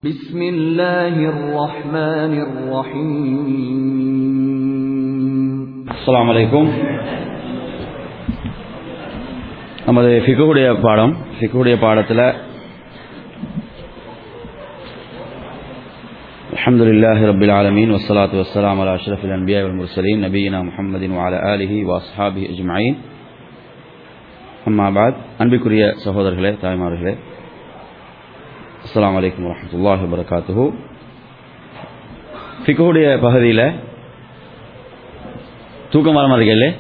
بسم الله الرحمن الرحيم அஸ்ஸலாமு அலைக்கும் நமது ஃபிகுடைய பாடம் ஃபிகுடைய பாடத்தில் الحمد لله رب العالمين والصلاة والسلام على أشرف الأنبياء والمرسلين نبينا محمد وعلى آله وأصحابه أجمعين أما بعد அன்பிற்குரிய சகோதரர்களே தாய்மார்களே அஸ்ஸலாமு அலைக்கும் வரஹ்மத்துல்லாஹி வபரகாத்துஹு ஃபிகுடைய பகுதியில் தூக்கம் வர மாதிரி இருக்கே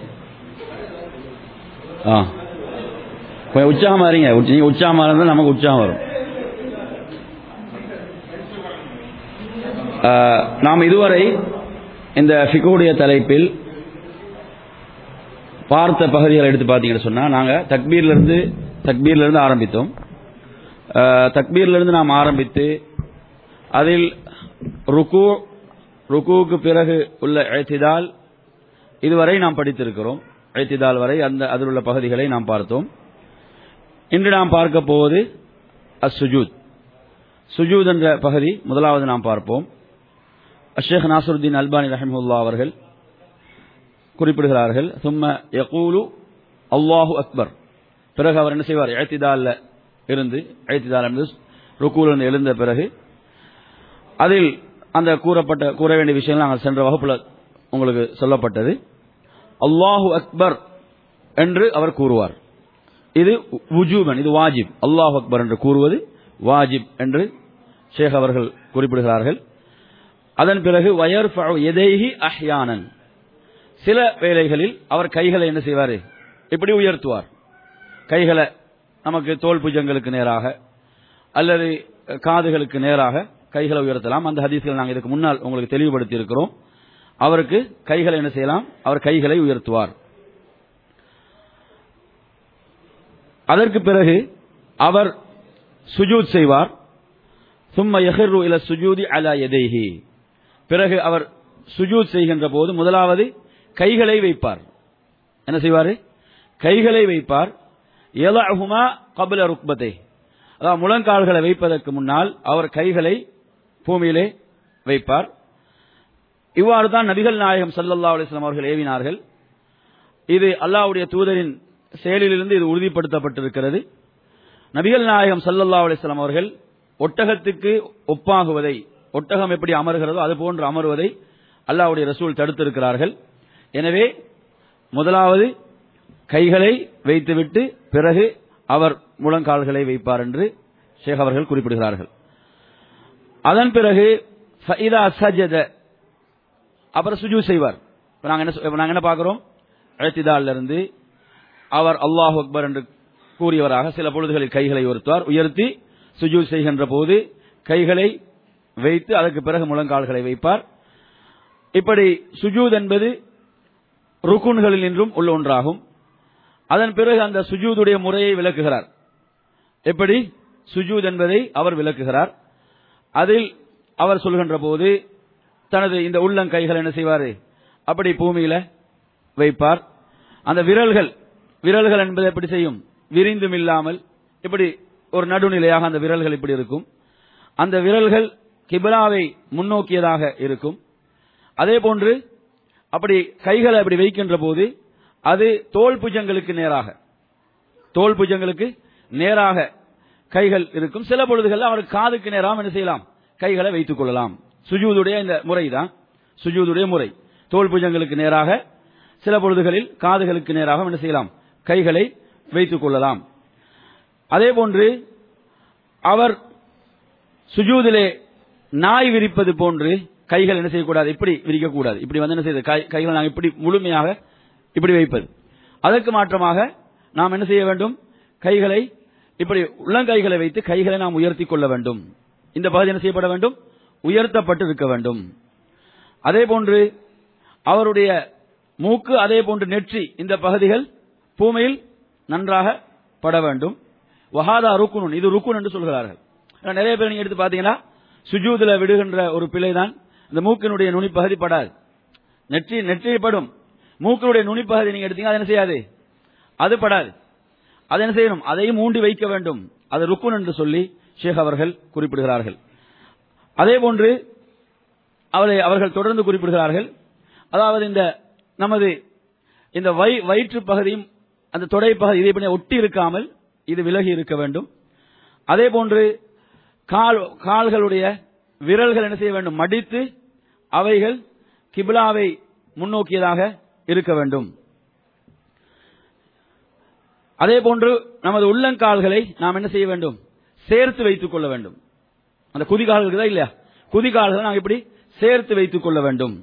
ஆ கொஞ்சம் உற்சாகமாக இருங்க உச்ச- நீங்க உற்சாகமாக இருந்தால் நமக்கு உற்சாகம் வரும் ஆ, நாம் இதுவரை இந்த ஃபிகுடைய தலைப்பில் பார்த்த பகுதிகளை எடுத்து பார்த்தீங்கன்னு சொன்னால் நாங்கள் தக்பீர்லேருந்து தக்பீர்லேருந்து ஆரம்பித்தோம் ஆ, தக்பீர்லேருந்து நாம் ஆரம்பித்து அதில் ருக்கு ருக்குவுக்கு பிறகு உள்ள எழுத்திதால் இதுவரை நாம் படித்திருக்கிறோம் ஐத்திதால் வரை அந்த அதில் உள்ள பகுதிகளை நாம் பார்த்தோம் இன்று நாம் பார்க்க போவது அஸ் சுஜூத் சுஜூத் என்ற பகுதி முதலாவது நாம் பார்ப்போம் அஷேக் நாசருத்தீன் அல்பானி ரஹிமுல்லா அவர்கள் குறிப்பிடுகிறார்கள் சும்ம யகூலு அல்லாஹு அக்பர் பிறகு அவர் என்ன செய்வார் எழுத்திதால்ல இருந்து எழுத்திதால் இருந்து ருக்கூலிருந்து எழுந்த பிறகு அதில் அந்த கூறப்பட்ட கூற வேண்டிய விஷயங்கள் நாங்கள் சென்ற வகுப்புல உங்களுக்கு சொல்லப்பட்டது அல்லாஹு அக்பர் என்று அவர் கூறுவார் இது வுஜூபன் இது வாஜிப் அல்லாஹு அக்பர் என்று கூறுவது வாஜிப் என்று ஷேக் அவர்கள் குறிப்பிடுகிறார்கள் அதன் பிறகு வயர் எதைஹி அஹ்யானன் சில வேளைகளில் அவர் கைகளை என்ன செய்வார் இப்படி உயர்த்துவார் கைகளை நமக்கு தோல் புஜங்களுக்கு நேராக அல்லது காதுகளுக்கு நேராக கைகளை உயர்த்தலாம் அந்த ஹதீஸ்கள் நாங்கள் இதுக்கு முன்னால் உங்களுக்கு தெளிவுபடுத்தி இருக்கிறோம் அவருக்கு கைகளை என்ன செய்யலாம் அவர் கைகளை உயர்த்துவார் அதற்கு பிறகு அவர் சுஜூத் செய்வார் சும்ம யஹிரு இல சுஜூதி அலா எதைஹி பிறகு அவர் சுஜூத் செய்கின்ற போது முதலாவது கைகளை வைப்பார் என்ன செய்வார் கைகளை வைப்பார் எலஹுமா கபில ருக்பத்தை அதாவது முழங்கால்களை வைப்பதற்கு முன்னால் அவர் கைகளை பூமியிலே வைப்பார் இவ்வாறு தான் நபிகள் நாயகம் ஸல்லல்லாஹு அலைஹி வஸல்லம் அவர்கள் ஏவினார்கள் இது அல்லாஹ்வுடைய தூதரின் செயலிலிருந்து இது உறுதிப்படுத்தப்பட்டிருக்கிறது நபிகள் நாயகம் ஸல்லல்லாஹு அலைஹி வஸல்லம் அவர்கள் ஒட்டகத்துக்கு ஒப்பாகுவதை ஒட்டகம் எப்படி அமர்கிறதோ அது போன்று அமர்வதை அல்லாஹ்வுடைய ரசூல் தடுத்திருக்கிறார்கள் எனவே முதலாவது கைகளை வைத்துவிட்டு பிறகு அவர் முழங்கால்களை வைப்பார் என்று ஷேக் அவர்கள் குறிப்பிடுகிறார்கள் அதன் பிறகு ஃபஇதா சஜத அப்புறம் சுஜூ செய்வார் இப்ப நாங்க என்ன சொ- இப்ப நாங்க என்ன பார்க்கிறோம் எழுத்திதால இருந்து அவர் அல்லாஹ் அக்பர் என்று கூறியவராக சில பொழுதுகளில் கைகளை உயர்த்துவார் உயர்த்தி சுஜூ செய்கின்ற போது கைகளை வைத்து அதற்கு பிறகு முழங்கால்களை வைப்பார் இப்படி சுஜூத் என்பது ருக்குன்களில் நின்றும் உள்ள ஒன்றாகும் அதன் பிறகு அந்த சுஜூதுடைய முறையை விளக்குகிறார் எப்படி சுஜூத் என்பதை அவர் விளக்குகிறார் அதில் அவர் சொல்கின்ற போது தனது இந்த உள்ளங்கைகள் என்ன செய்வார் அப்படி பூமியில வைப்பார் அந்த விரல்கள் விரல்கள் என்பது எப்படி செய்யும் விரிந்தும் இல்லாமல் இப்படி ஒரு நடுநிலையாக அந்த விரல்கள் இப்படி இருக்கும் அந்த விரல்கள் கிபிலாவை முன்னோக்கியதாக இருக்கும் அதே போன்று அப்படி கைகளை அப்படி வைக்கின்ற போது அது தோல் புஜங்களுக்கு நேராக தோல் புஜங்களுக்கு நேராக கைகள் இருக்கும் சில பொழுதுகள் அவர் காதுக்கு நேராக என்ன செய்யலாம் கைகளை வைத்துக் கொள்ளலாம் சுஜூதுடைய இந்த முறைதான் சுஜூதுடைய முறை தோல் புஜங்களுக்கு நேராக சில பொழுதுகளில் காதுகளுக்கு நேராக என்ன செய்யலாம் கைகளை வைத்துக் கொள்ளலாம் அதே போன்று அவர் சுஜூதிலே நாய் விரிப்பது போன்று கைகள் என்ன செய்யக்கூடாது இப்படி விரிக்கக்கூடாது இப்படி வந்து என்ன செய்யுது கை- கைகள் நாங்கள் இப்படி முழுமையாக இப்படி வைப்பது அதற்கு மாற்றமாக நாம் என்ன செய்ய வேண்டும் கைகளை இப்படி உள்ளங்கைகளை வைத்து கைகளை நாம் உயர்த்தி கொள்ள வேண்டும் இந்த பகுதி என்ன செய்யப்பட வேண்டும் உயர்த்தப்பட்டு இருக்க வேண்டும் அதே போன்று அவருடைய மூக்கு அதே போன்று நெற்றி இந்த பகுதிகள் பூமியில் நன்றாக பட வேண்டும் வஹாதா ருக்குனுன் இது ருக்குன் என்று சொல்கிறார்கள் ஆனா நிறைய பேர் நீங்க எடுத்து பாத்தீங்கன்னா சுஜூதுல விடுகின்ற ஒரு பிழைதான் இந்த மூக்கினுடைய நுனிப்பகுதி படாது நெற்றி நெற்றி படும் மூக்கினுடைய நுனிப்பகுதி நீங்க எடுத்தீங்க அது என்ன செய்யாது அது படாது அது என்ன செய்யணும் அதையும் ஊண்டி வைக்க வேண்டும் அது ருக்குன் என்று சொல்லி ஷேக் அவர்கள் குறிப்பிடுகிறார்கள் அதே போன்று அவரை அவர்கள் தொடர்ந்து குறிப்பிடுகிறார்கள் அதாவது இந்த நமது இந்த வை வயிற்று பகுதியும் அந்த தொடை பகுதி இதை பண்ணி ஒட்டி இருக்காமல் இது விலகி இருக்க வேண்டும் அதே போன்று கால் கால்களுடைய விரல்கள் என்ன செய்ய வேண்டும் மடித்து அவைகள் கிபிலாவை முன்னோக்கியதாக இருக்க வேண்டும் அதே போன்று நமது உள்ளங்கால்களை நாம் என்ன செய்ய வேண்டும் சேர்த்து வைத்துக் கொள்ள வேண்டும் அந்த குதிகால்கள் இருக்குதா இல்லையா குதிகால்களை நாம் இப்படி சேர்த்து வைத்துக் கொள்ள வேண்டும்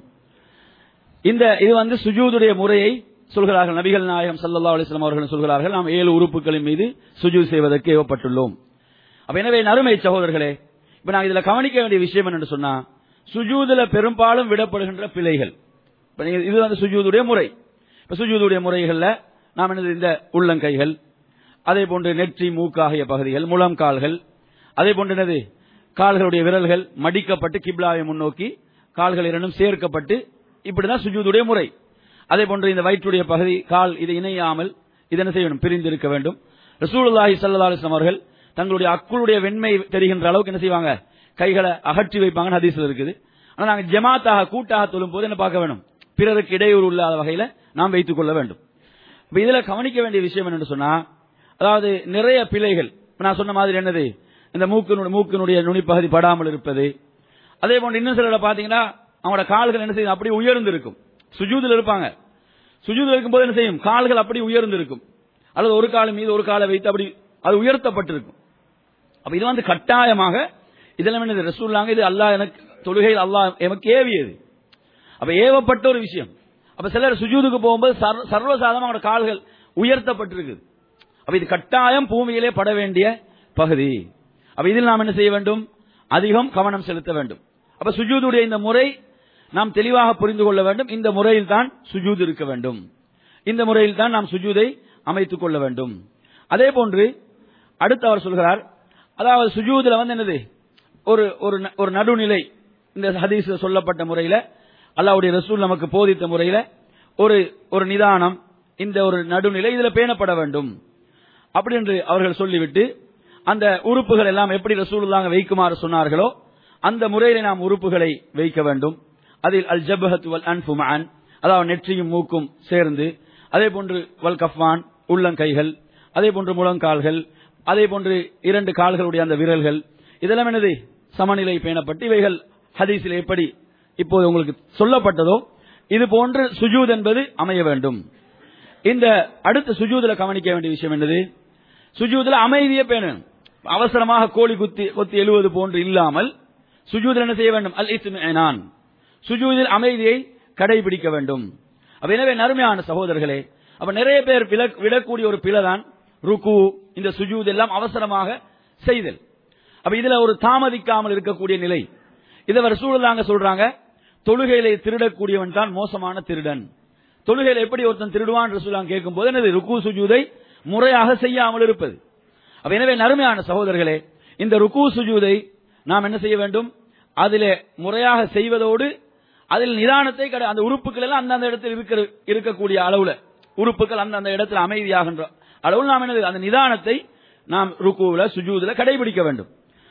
இந்த இது வந்து சுஜூதுடைய முறையை சொல்கிறார்கள் நபிகள் நாயகம் சல்லல்லா அலிஸ்லாம் அவர்கள் சொல்கிறார்கள் நாம் ஏழு உறுப்புகளின் மீது சுஜூத் செய்வதற்கு ஏவப்பட்டுள்ளோம் அப்ப எனவே நறுமை சகோதரர்களே இப்ப நான் இதுல கவனிக்க வேண்டிய விஷயம் என்னன்னு சொன்னா சுஜூதுல பெரும்பாலும் விடப்படுகின்ற பிழைகள் இப்ப நீங்க இது வந்து சுஜூதுடைய முறை இப்ப சுஜூதுடைய முறைகள்ல நாம் என்னது இந்த உள்ளங்கைகள் அதே போன்று நெற்றி மூக்காகிய பகுதிகள் முழங்கால்கள் அதே போன்று என்னது கால்களுடைய விரல்கள் மடிக்கப்பட்டு கிப்லாவை முன்னோக்கி கால்கள் இரண்டும் சேர்க்கப்பட்டு இப்படிதான் சுஜூதுடைய முறை அதே போன்று இந்த வயிற்றுடைய பகுதி கால் இது இணையாமல் இது என்ன செய்ய வேண்டும் பிரிந்து இருக்க வேண்டும் ரசூலுல்லாஹி ஸல்லல்லாஹு அலைஹி வஸல்லம் அவர்கள் தங்களுடைய அக்குளுடைய வெண்மை தெரிகின்ற அளவுக்கு என்ன செய்வாங்க கைகளை அகற்றி வைப்பாங்கன்னு ஹதீஸ்ல இருக்குது ஆனா நாங்க ஜமாத்தாக கூட்டாக தொழும் போது என்ன பார்க்க வேண்டும் பிறருக்கு இடையூறு இல்லாத வகையில நாம் வைத்துக் கொள்ள வேண்டும் இப்ப இதுல கவனிக்க வேண்டிய விஷயம் என்னன்னு சொன்னா அதாவது நிறைய பிழைகள் இப்ப நான் சொன்ன மாதிரி என்னது இந்த மூக்கினுடைய மூக்கினுடைய நுனிப்பகுதி படாமல் இருப்பது அதே போன்று இன்னும் சிலர பாத்தீங்கன்னா அவங்களோட கால்கள் என்ன செய்யும் அப்படி உயர்ந்து இருக்கும் சுஜூதில் இருப்பாங்க சுஜூதில் இருக்கும்போது என்ன செய்யும் கால்கள் அப்படி உயர்ந்து இருக்கும் அல்லது ஒரு கால் மீது ஒரு காலை வைத்து அப்படி அது உயர்த்தப்பட்டிருக்கும் அப்ப இது வந்து கட்டாயமாக இதெல்லாம் என்னது ரசூல்லாங்க இது அல்லாஹ் எனக்கு தொழுகையில் அல்லாஹ் எமக்கு ஏவியது அப்ப ஏவப்பட்ட ஒரு விஷயம் அப்ப சிலர் சுஜூதுக்கு போகும்போது சர்வ- சர்வசாதாரண அவங்களோட கால்கள் உயர்த்தப்பட்டிருக்குது அப்ப இது கட்டாயம் பூமியிலே பட வேண்டிய பகுதி அப்ப இதில் நாம் என்ன செய்ய வேண்டும் அதிகம் கவனம் செலுத்த வேண்டும் அப்ப சுஜூதுடைய இந்த முறை நாம் தெளிவாக புரிந்து கொள்ள வேண்டும் இந்த முறையில் தான் சுஜூது இருக்க வேண்டும் இந்த முறையில் தான் நாம் சுஜூதை அமைத்துக் கொள்ள வேண்டும் அதே போன்று அடுத்து அவர் சொல்கிறார் அதாவது சுஜூதுல வந்து என்னது ஒரு ஒரு ந- ஒரு நடுநிலை இந்த ஹதீஸ் சொல்லப்பட்ட முறையில அல்லாஹ்வுடைய ரசூல் நமக்கு போதித்த முறையில ஒரு ஒரு நிதானம் இந்த ஒரு நடுநிலை இதுல பேணப்பட வேண்டும் அப்படி என்று அவர்கள் சொல்லிவிட்டு அந்த உறுப்புகள் எல்லாம் எப்படி ரசூலுல்லாங்க வைக்குமாறு சொன்னார்களோ அந்த முறையில நாம் உறுப்புகளை வைக்க வேண்டும் அதில் அல் ஜபஹத் வல் அன்ஃபு மஅன் அதாவது நெற்றியும் மூக்கும் சேர்ந்து அதே போன்று வல் கஃபான் உள்ளங்கைகள் அதே போன்று முழங்கால்கள் அதே போன்று இரண்டு கால்களுடைய அந்த விரல்கள் இதெல்லாம் என்னது சமநிலை பேணப்பட்டு இவைகள் ஹதீஸில் எப்படி இப்போது உங்களுக்கு சொல்லப்பட்டதோ இது போன்று சுஜூத் என்பது அமைய வேண்டும் இந்த அடுத்த சுஜூதுல கவனிக்க வேண்டிய விஷயம் என்னது சுஜூதுல அமைதியை பேணணும் அவசரமாக கோழி குத்தி கொத்தி எழுவது போன்று இல்லாமல் சுஜூதில் என்ன செய்ய வேண்டும் அல் இத்மினான் சுஜூதில் அமைதியை கடைபிடிக்க வேண்டும் அப்ப எனவே நறுமையான சகோதரர்களே அப்ப நிறைய பேர் விலக்- விடக்கூடிய ஒரு பிழைதான் ருக்கு இந்த சுஜூத் எல்லாம் அவசரமாக செய்தல் அப்ப இதுல ஒரு தாமதிக்காமல் இருக்கக்கூடிய நிலை இதை ரசூலுல்லாங்க சொல்றாங்க தொழுகையிலே திருடக்கூடியவன் தான் மோசமான திருடன் தொழுகையில எப்படி ஒருத்தன் திருடுவான் ரசூலுல்லாங்க கேட்கும் போது என்னது ருக்கு சுஜூதை முறையாக செய்யாமல் இருப்பது அப்ப எனவே நறுமையான சகோதரர்களே இந்த ருக்கு சுஜூதை நாம் என்ன செய்ய வேண்டும் அதிலே முறையாக செய்வதோடு அதில் நிதானத்தை கடை அந்த உறுப்புகள் எல்லாம் அந்தந்த இடத்தில் இருக்கிற இருக்கக்கூடிய அளவுல உறுப்புகள் அந்தந்த இடத்தில் அமைதியாகின்ற அளவில் நாம் என்னது அந்த நிதானத்தை நாம் ருக்குல சுஜூதுல கடைபிடிக்க வேண்டும்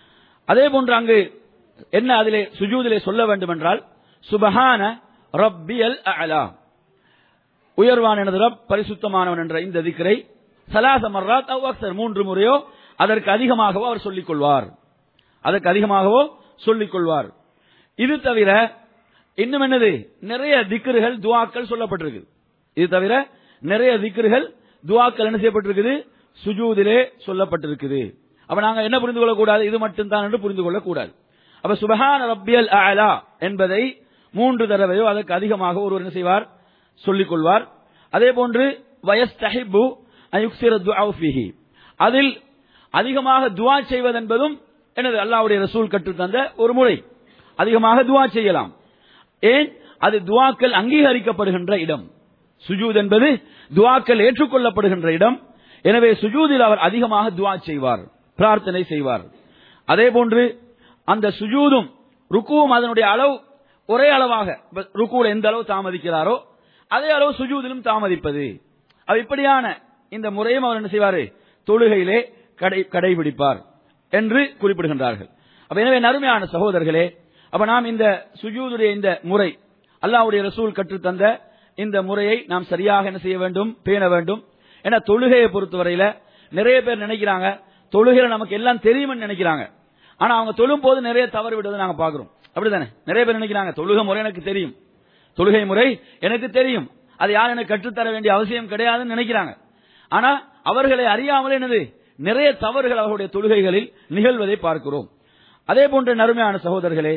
அதே போன்று அங்கு என்ன அதிலே சுஜூதிலே சொல்ல வேண்டும் என்றால் சுபஹான ரப்பியல் அலா உயர்வான் எனது ரப் பரிசுத்தமானவன் என்ற இந்த திக்கரை சலாச மர்ராத் அவ் அக்ஸர் மூன்று முறையோ அதற்கு அதிகமாகவோ அவர் சொல்லிக் கொள்வார் அதற்கு அதிகமாகவோ சொல்லிக் கொள்வார் இது தவிர இன்னும் என்னது நிறைய திக்ருகள் துவாக்கள் சொல்லப்பட்டிருக்கு இது தவிர நிறைய திக்ருகள் துவாக்கள் என்ன செய்யப்பட்டிருக்குது சுஜூதிலே சொல்லப்பட்டிருக்குது அப்ப நாங்க என்ன புரிந்து கொள்ளக்கூடாது இது மட்டும்தான் என்று புரிந்து கொள்ளக்கூடாது அப்ப சுபஹான ரப்பியல் அலா என்பதை மூன்று தடவையோ அதற்கு அதிகமாக ஒருவர் என்ன செய்வார் சொல்லிக் கொள்வார் அதே போன்று வயஸ்தஹிபு அயுக்சிர துஆ ஃபீஹி அதில் அதிகமாக துவா செய்வதென்பதும் எனது அல்லாஹ்வுடைய ரசூல் கற்றுத் தந்த ஒரு முறை அதிகமாக துவா செய்யலாம் ஏன் அது துவாக்கள் அங்கீகரிக்கப்படுகின்ற இடம் சுஜூத் என்பது துவாக்கள் ஏற்றுக்கொள்ளப்படுகின்ற இடம் எனவே சுஜூதில் அவர் அதிகமாக துவா செய்வார் பிரார்த்தனை செய்வார் அதே போன்று அந்த சுஜூதும் ருக்குவும் அதனுடைய அளவு ஒரே அளவாக இப்ப ருக்குல எந்த அளவு தாமதிக்கிறாரோ அதே அளவு சுஜூதிலும் தாமதிப்பது அது இப்படியான இந்த முறையும் அவர் என்ன செய்வாரு தொழுகையிலே கடை கடைபிடிப்பார் என்று குறிப்பிடுகின்றார்கள் அப்ப எனவே நறுமையான சகோதரர்களே அப்ப நாம் இந்த சுஜூதுடைய இந்த முறை அல்லாஹ்வுடைய ரசூல் கற்றுத் தந்த இந்த முறையை நாம் சரியாக என்ன செய்ய வேண்டும் பேண வேண்டும் ஏன்னா தொழுகையை பொறுத்தவரையில நிறைய பேர் நினைக்கிறாங்க தொழுகையில நமக்கு எல்லாம் தெரியும்னு நினைக்கிறாங்க ஆனா அவங்க தொழும் போது நிறைய தவறு விடுவதை நாங்க பாக்குறோம் அப்படிதானே நிறைய பேர் நினைக்கிறாங்க தொழுகை முறை எனக்கு தெரியும் தொழுகை முறை எனக்கு தெரியும் அது யாரும் எனக்கு கற்றுத்தர வேண்டிய அவசியம் கிடையாதுன்னு நினைக்கிறாங்க ஆனா அவர்களை அறியாமலே என்னது நிறைய தவறுகள் அவர்களுடைய தொழுகைகளில் நிகழ்வதை பார்க்கிறோம் அதே போன்ற நறுமையான சகோதரர்களே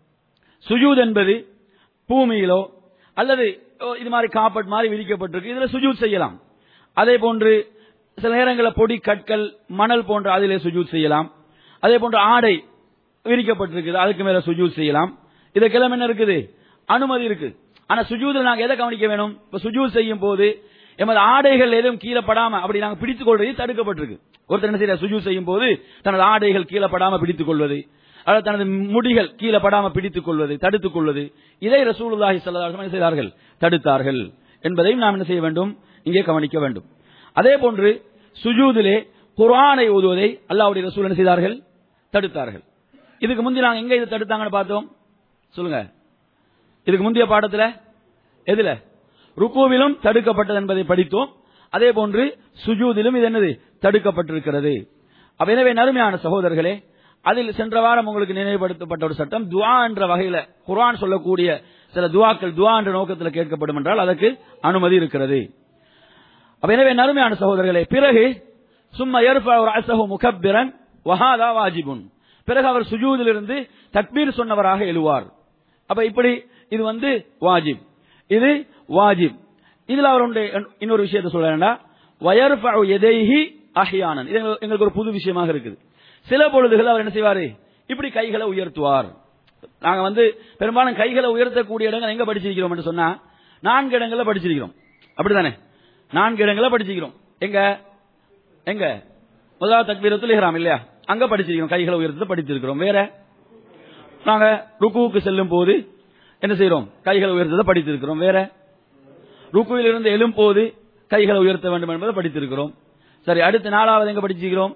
சுஜூத் என்பது பூமியிலோ அல்லது ஓ, இது மாதிரி காப்பட் மாதிரி விதிக்கப்பட்டிருக்கு இதுல சுஜூத் செய்யலாம் அதே போன்று சில நேரங்களில் பொடி கற்கள் மணல் போன்ற அதிலே சுஜூத் செய்யலாம் அதே போன்று ஆடை விரிக்கப்பட்டிருக்குது அதுக்கு மேல சுஜூத் செய்யலாம் இதுக்கெல்லாம் என்ன இருக்குது அனுமதி இருக்கு ஆனா சுஜூதில் நாங்க எதை கவனிக்க வேணும் இப்ப சுஜூத் செய்யும் போது எமது ஆடைகள் எதுவும் கீழே படாம அப்படி நாங்க பிடித்துக் கொள்வது தடுக்கப்பட்டிருக்கு ஒருத்தர் என்ன செய்யற சுஜூத் செய்யும் போது தனது ஆடைகள் கீழே படாம பிடித்துக் கொள்வது அல்லது தனது முடிகள் கீழே படாம பிடித்துக் கொள்வது தடுத்துக் கொள்வது இதை ரசூலுல்லாஹி ஸல்லல்லாஹு அலைஹி வஸல்லம் என்ன செய்தார்கள் தடுத்தார்கள் என்பதையும் நாம் என்ன செய்ய வேண்டும் இங்கே கவனிக்க வேண்டும் அதே போன்று சுஜூதிலே குர்ஆனை ஓதுவதை அல்லாஹ்வுடைய ரசூல் என்ன செய்தார்கள் தடுத்தார்கள் இதுக்கு முந்தி நாங்க எங்க இதை தடுத்தாங்கன்னு பார்த்தோம் சொல்லுங்க இதுக்கு முந்தைய பாடத்துல எதுல ருக்குவிலும் தடுக்கப்பட்டது என்பதை படித்தோம் அதே போன்று சுஜூதிலும் இது என்னது தடுக்கப்பட்டிருக்கிறது அப்ப எனவே நறுமையான சகோதரர்களே அதில் சென்ற வாரம் உங்களுக்கு நினைவுபடுத்தப்பட்ட ஒரு சட்டம் துவா என்ற வகையில குர்ஆன் சொல்லக்கூடிய சில துவாக்கள் துவா என்ற நோக்கத்தில் கேட்கப்படும் என்றால் அதற்கு அனுமதி இருக்கிறது அப்ப எனவே நறுமையான சகோதரர்களே பிறகு சும்மா ஏற்ப ஒரு அசகு முகப்பிரன் வஹாதா வாஜிபுன் பிறகு அவர் சுஜூதிலிருந்து தக்பீர் சொன்னவராக எழுவார் அப்ப இப்படி இது வந்து வாஜிப் இது வாஜிப் இதுல அவர் ஒன்று இன்னொரு விஷயத்தை சொல்றேன்டா வயர்ஃபு எதைஹி அஹ்யானன் இது எங்களுக்கு- எங்களுக்கு ஒரு புது விஷயமாக இருக்குது சில பொழுதுகள் அவர் என்ன செய்வாரு இப்படி கைகளை உயர்த்துவார் நாங்க வந்து பெரும்பாலும் கைகளை உயர்த்தக்கூடிய இடங்கள் எங்க படிச்சிருக்கிறோம் என்று சொன்னா நான்கு இடங்கள்ல படிச்சிருக்கிறோம் அப்படிதானே நான்கு இடங்கள்ல படிச்சிருக்கிறோம் எங்க எங்க முதலாவது தக்பீரத்தில் இஹ்ராம் இல்லையா அங்க படிச்சிருக்கிறோம் கைகளை உயர்த்தத்தை படித்திருக்கிறோம் வேற நாங்க ருக்குவுக்கு செல்லும் போது என்ன செய்றோம் கைகளை உயர்த்ததை படித்திருக்கிறோம் வேற ருக்குவில் இருந்து எழும் போது கைகளை உயர்த்த வேண்டும் என்பதை படித்திருக்கிறோம் சரி அடுத்து நாலாவது எங்க படிச்சிருக்கிறோம்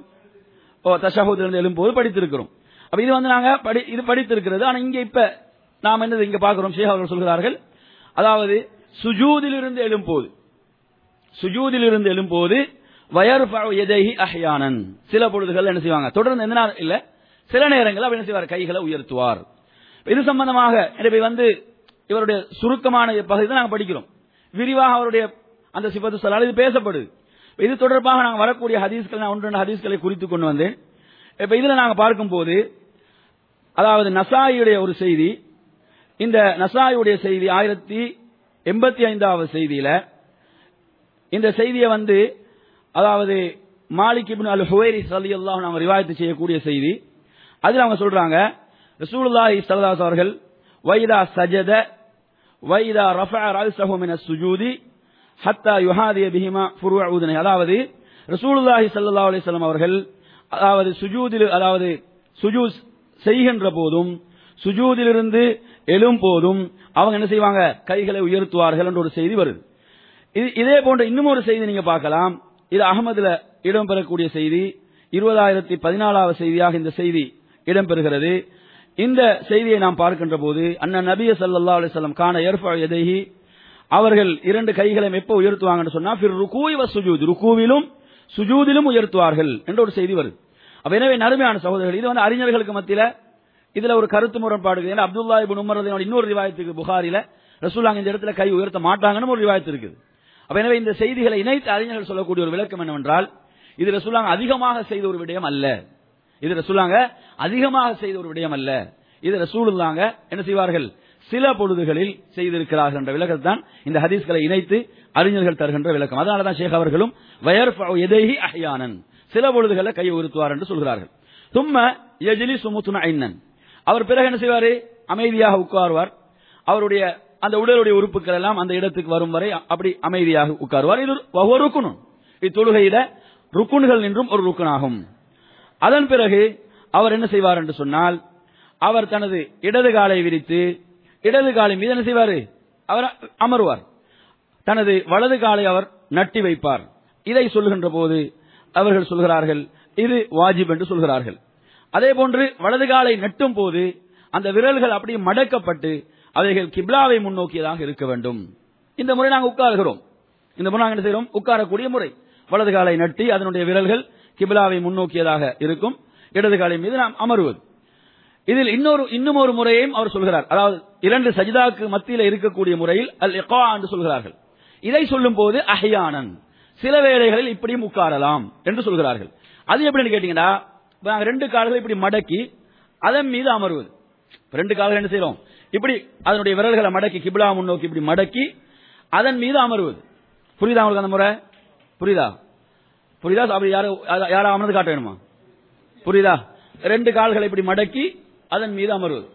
ஓ தஷாஹூத்ல இருந்து எழும் போது படித்திருக்கிறோம் அப்ப இது வந்து நாங்க படி இது படித்திருக்கிறது ஆனா இங்க இப்ப நாம் என்னது இங்க பார்க்கிறோம் ஷேக் அவர்கள் சொல்கிறார்கள் அதாவது சுஜூதில் இருந்து எழும் போது சுஜூதில் இருந்து எழும்போது வயர் எதைஹி அஹ்யானன் சில பொழுதுகள் என்ன செய்வாங்க தொடர்ந்து எந்த நேரம் இல்ல சில நேரங்கள் அவர் என்ன செய்வார் கைகளை உயர்த்துவார் இது சம்பந்தமாக எனவே வந்து இவருடைய சுருக்கமான பகுதி தான் நாங்கள் படிக்கிறோம் விரிவாக அவருடைய அந்த சிபத்து சொல்லால் இது பேசப்படுது இது தொடர்பாக நாங்கள் வரக்கூடிய ஹதீஸ்கள் நான் ஒன்று ரெண்டு ஹதீஸ்களை குறித்து கொண்டு வந்தேன் இப்ப இதுல நாங்க பார்க்கும்போது அதாவது நசாயியுடைய ஒரு செய்தி இந்த நசாயுடைய செய்தி ஆயிரத்தி எண்பத்தி ஐந்தாவது செய்தியில இந்த செய்தியை வந்து அதாவது மாலிக் இப்னு அல் ஹுவைரி ரலியல்லாஹு நாம ரிவாயத்து செய்யக்கூடிய செய்தி அதுல அவங்க சொல்றாங்க ரசூலுல்லாஹி ஸல்லல்லாஹு அலைஹி அவர்கள் வைதா சஜத வைதா ரஃபஅ ரஅஸஹு மின சுஜூதி ஹத்தா யுஹாதிய பிஹிமா ஃபுருஅ உதுனை அதாவது ரசூலுல்லாஹி ஸல்லல்லாஹு அலைஹி வஸல்லம் அவர்கள் அதாவது சுஜூதில் அதாவது சுஜூத் செய்கின்ற போதும் சுஜூதிலிருந்து எழும் போதும் அவங்க என்ன செய்வாங்க கைகளை உயர்த்துவார்கள் என்ற ஒரு செய்தி வருது இது இதே போன்ற இன்னும் ஒரு செய்தி நீங்க பார்க்கலாம் இது அகமதுல இடம்பெறக்கூடிய செய்தி இருபதாயிரத்தி பதினாலாவது செய்தியாக இந்த செய்தி இடம்பெறுகிறது இந்த செய்தியை நாம் பார்க்கின்ற போது அண்ணன் நபிய சல்லா அலிஸ்லாம் காண ஏற்ப எதைஹி அவர்கள் இரண்டு கைகளையும் எப்போ உயர்த்துவாங்கன்னு சொன்னா ஃபிர் ருகூய் வ சுஜூத் ருகூவிலும் சுஜூதிலும் உயர்த்துவார்கள் என்ற ஒரு செய்தி வருது அப்ப எனவே நறுமையான சகோதரர்கள் இது வந்து அறிஞர்களுக்கு மத்தியில இதுல ஒரு கருத்து முரண்பாடு இருக்குது. ஏன்னா அப்துல்லா இப்னு உமர் ரலியல்லாஹு இன்னொரு ரிவாயத்துக்கு புகாரில ரசூலாங்க இந்த இடத்துல கை உயர்த்த மாட்டாங்கன்னு ஒரு ரிவாயத்து இருக்குது அப்ப எனவே இந்த செய்திகளை இணைத்து அறிஞர்கள் சொல்லக்கூடிய ஒரு விளக்கம் என்னவென்றால் இது ரசூலாங்க அதிகமாக செய்த ஒரு விடயம் அல்ல இது ரசூலாங்க அதிகமாக செய்த ஒரு விடயம் அல்ல இது ரசூலுல்லாங்க என்ன செய்வார்கள் சில பொழுதுகளில் செய்திருக்கிறார்கள் என்ற விளக்கத்தை தான் இந்த ஹதீஸ்களை இணைத்து அறிஞர்கள் தருகின்ற விளக்கம் அதனாலதான் ஷேக் அவர்களும் வயர் எதைஹி அஹ்யானன் சில பொழுதுகளில் கை உயர்த்துவார் என்று சொல்கிறார்கள் தும்ம எஜிலி சுமுத்துன ஐன்னன் அவர் பிறகு என்ன செய்வாரு அமைதியாக உட்காருவார் அவருடைய அந்த உடலுடைய உறுப்புகள் எல்லாம் அந்த இடத்துக்கு வரும் வரை அப்படி அமைதியாக உட்காருவார் இது ஒரு ருக்குனும் இது தொழுகையில ருக்குன்கள் என்றும் ஒரு ருக்குனாகும் அதன் பிறகு அவர் என்ன செய்வார் என்று சொன்னால் அவர் தனது இடது காலை விரித்து இடது காலை மீது என்ன செய்வார் அவர் அமருவார் தனது வலது காலை அவர் நட்டி வைப்பார் இதை சொல்லுகின்ற போது அவர்கள் சொல்கிறார்கள் இது வாஜிப் என்று சொல்கிறார்கள் அதே போன்று வலது காலை நெட்டும் போது அந்த விரல்கள் அப்படியே மடக்கப்பட்டு அவைகள் கிப்லாவை முன்னோக்கியதாக இருக்க வேண்டும் இந்த முறை நாங்கள் உட்காருகிறோம் இந்த முறை நாங்கள் என்ன செய்கிறோம் உட்காரக்கூடிய முறை வலது காலை நட்டி அதனுடைய விரல்கள் கிபிலாவை முன்னோக்கியதாக இருக்கும் இடது காலை மீது நாம் அமருவது இதில் இன்னொரு இன்னும் ஒரு முறையையும் அவர் சொல்கிறார் அதாவது இரண்டு சஜிதாக்கு மத்தியில் இருக்கக்கூடிய முறையில் அல் இகா என்று சொல்கிறார்கள் இதை சொல்லும் போது அஹ்யானன் சில வேளைகளில் இப்படியும் உட்காரலாம் என்று சொல்கிறார்கள் அது எப்படின்னு கேட்டீங்கன்னா இப்ப நாங்க ரெண்டு கால்களை இப்படி மடக்கி அதன் மீது அமருவது இப்ப ரெண்டு கால்கள் என்ன செய்யறோம் இப்படி அதனுடைய விரல்களை மடக்கி கிபிலா முன்னோக்கி இப்படி மடக்கி அதன் மீது அமருவது புரியுதா உங்களுக்கு அந்த முறை புரியுதா புரியுதா அப்படி யாரும் யாரும் அமர்ந்து காட்ட வேணுமா புரியுதா ரெண்டு கால்களை இப்படி மடக்கி அதன் மீது அமருவது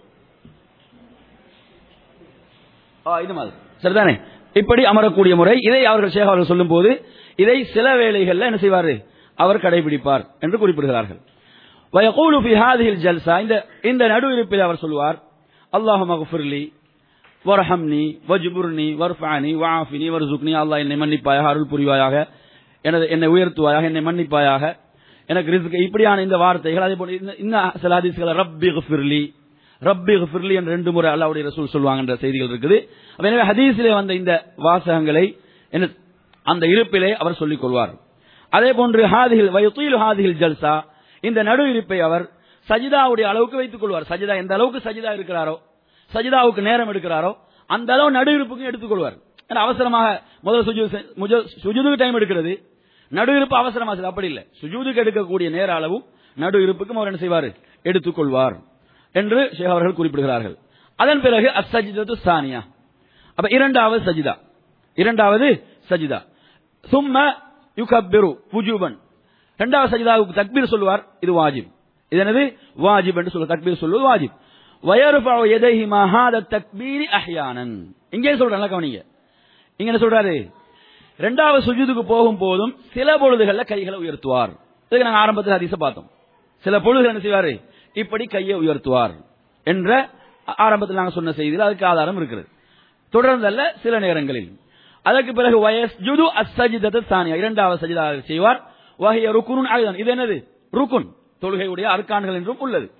ஆ, இது மாதிரி சரிதானே இப்படி அமரக்கூடிய முறை இதை அவர்கள் ஷேக் அவர்கள் சொல்லும் போது இதை சில வேளைகள்ல என்ன செய்வாரு அவர் கடைபிடிப்பார் என்று குறிப்பிடுகிறார்கள் ويقول في هذه الجلسة இந்த இந்த நடு இருப்பில் அவர் சொல்வார் اللهم اغفر لي வர்ஹம்னி வஜ்புர்னி வர்ஃபானி வஆஃபினி வர்சுக்னி அல்லாஹ் என்னை மன்னிப்பாயாக அருள் புரிவாயாக எனது என்னை உயர்த்துவாயாக என்னை மன்னிப்பாயாக எனக்கு ரிஸ்க் இப்படியான இந்த வார்த்தைகள் அதே போல இந்த- இன்னும் சில ஹதீஸ்கள் ரப்பி ஃபிர்லி ரப்பி ஃபிர்லி என்ற ரெண்டு முறை அல்லாஹ்வுடைய ரசூல் சொல்லுவாங்கன்ற செய்திகள் இருக்குது அப்ப எனவே ஹதீஸிலே வந்த இந்த வாசகங்களை என்ன அந்த இருப்பிலே அவர் சொல்லிக் கொள்வார் அதே போன்று ஹாதிகள் வயுத்தீலு ஹாதிகள் ஜல்சா இந்த நடு இருப்பை அவர் சஜிதாவுடைய அளவுக்கு வைத்துக் கொள்வார் சஜிதா எந்த அளவுக்கு சஜிதா இருக்கிறாரோ சஜிதாவுக்கு நேரம் எடுக்கிறாரோ அந்த அளவு நடு இருப்புக்கும் எடுத்துக்கொள்வார் ஏன்னா அவசரமாக முதல் சுஜூது முதல் சுஜூதுக்கு டைம் எடுக்கிறது நடு இருப்பு அவசரமா செய்யுது. அப்படி இல்லை சுஜூதுக்கு எடுக்கக்கூடிய நேர அளவும் நடு இருப்புக்கும் அவர் என்ன செய்வார் எடுத்துக்கொள்வார் என்று ஷேக் அவர்கள் குறிப்பிடுகிறார்கள் அதன் பிறகு அசஜிதத்து சானியா அப்ப இரண்டாவது சஜிதா இரண்டாவது சஜிதா சும்ம யுகப்பிரு புஜூபன் இரண்டாவது சஜிதாவுக்கு தக்பீர் சொல்லுவார் இது வாஜிப் இது என்னது வாஜிப் என்று சொல்ல தக்பீர் சொல்வது வாஜிப் வயர்ஃபு யதைஹி மஹாத தக்பீரி அஹ்யானன் இங்கே சொல்றேன் கவனிங்க இங்க என்ன சொல்றாரு இரண்டாவது சுஜூதுக்கு போகும் போதும் சில பொழுதுகள்ல கைகளை உயர்த்துவார் இதுக்கு நாங்க ஆரம்பத்தில் ஹதீஸ பார்த்தோம் சில பொழுதுகள் என்ன செய்வாரு இப்படி கையை உயர்த்துவார் என்ற ஆரம்பத்தில் நாங்க சொன்ன செய்தியில் அதுக்கு ஆதாரம் இருக்கிறது தொடர்ந்தல்ல சில நேரங்களில் அதற்கு பிறகு வயஸ் ஜுது அசஜிதத்து சானியா இரண்டாவது சஜிதா செய்வார் வகைய ருக்குன் ஆயுதம் இது என்னது ருக்குன் தொழுகையுடைய அர்க்கான்கள் என்றும் உள்ளது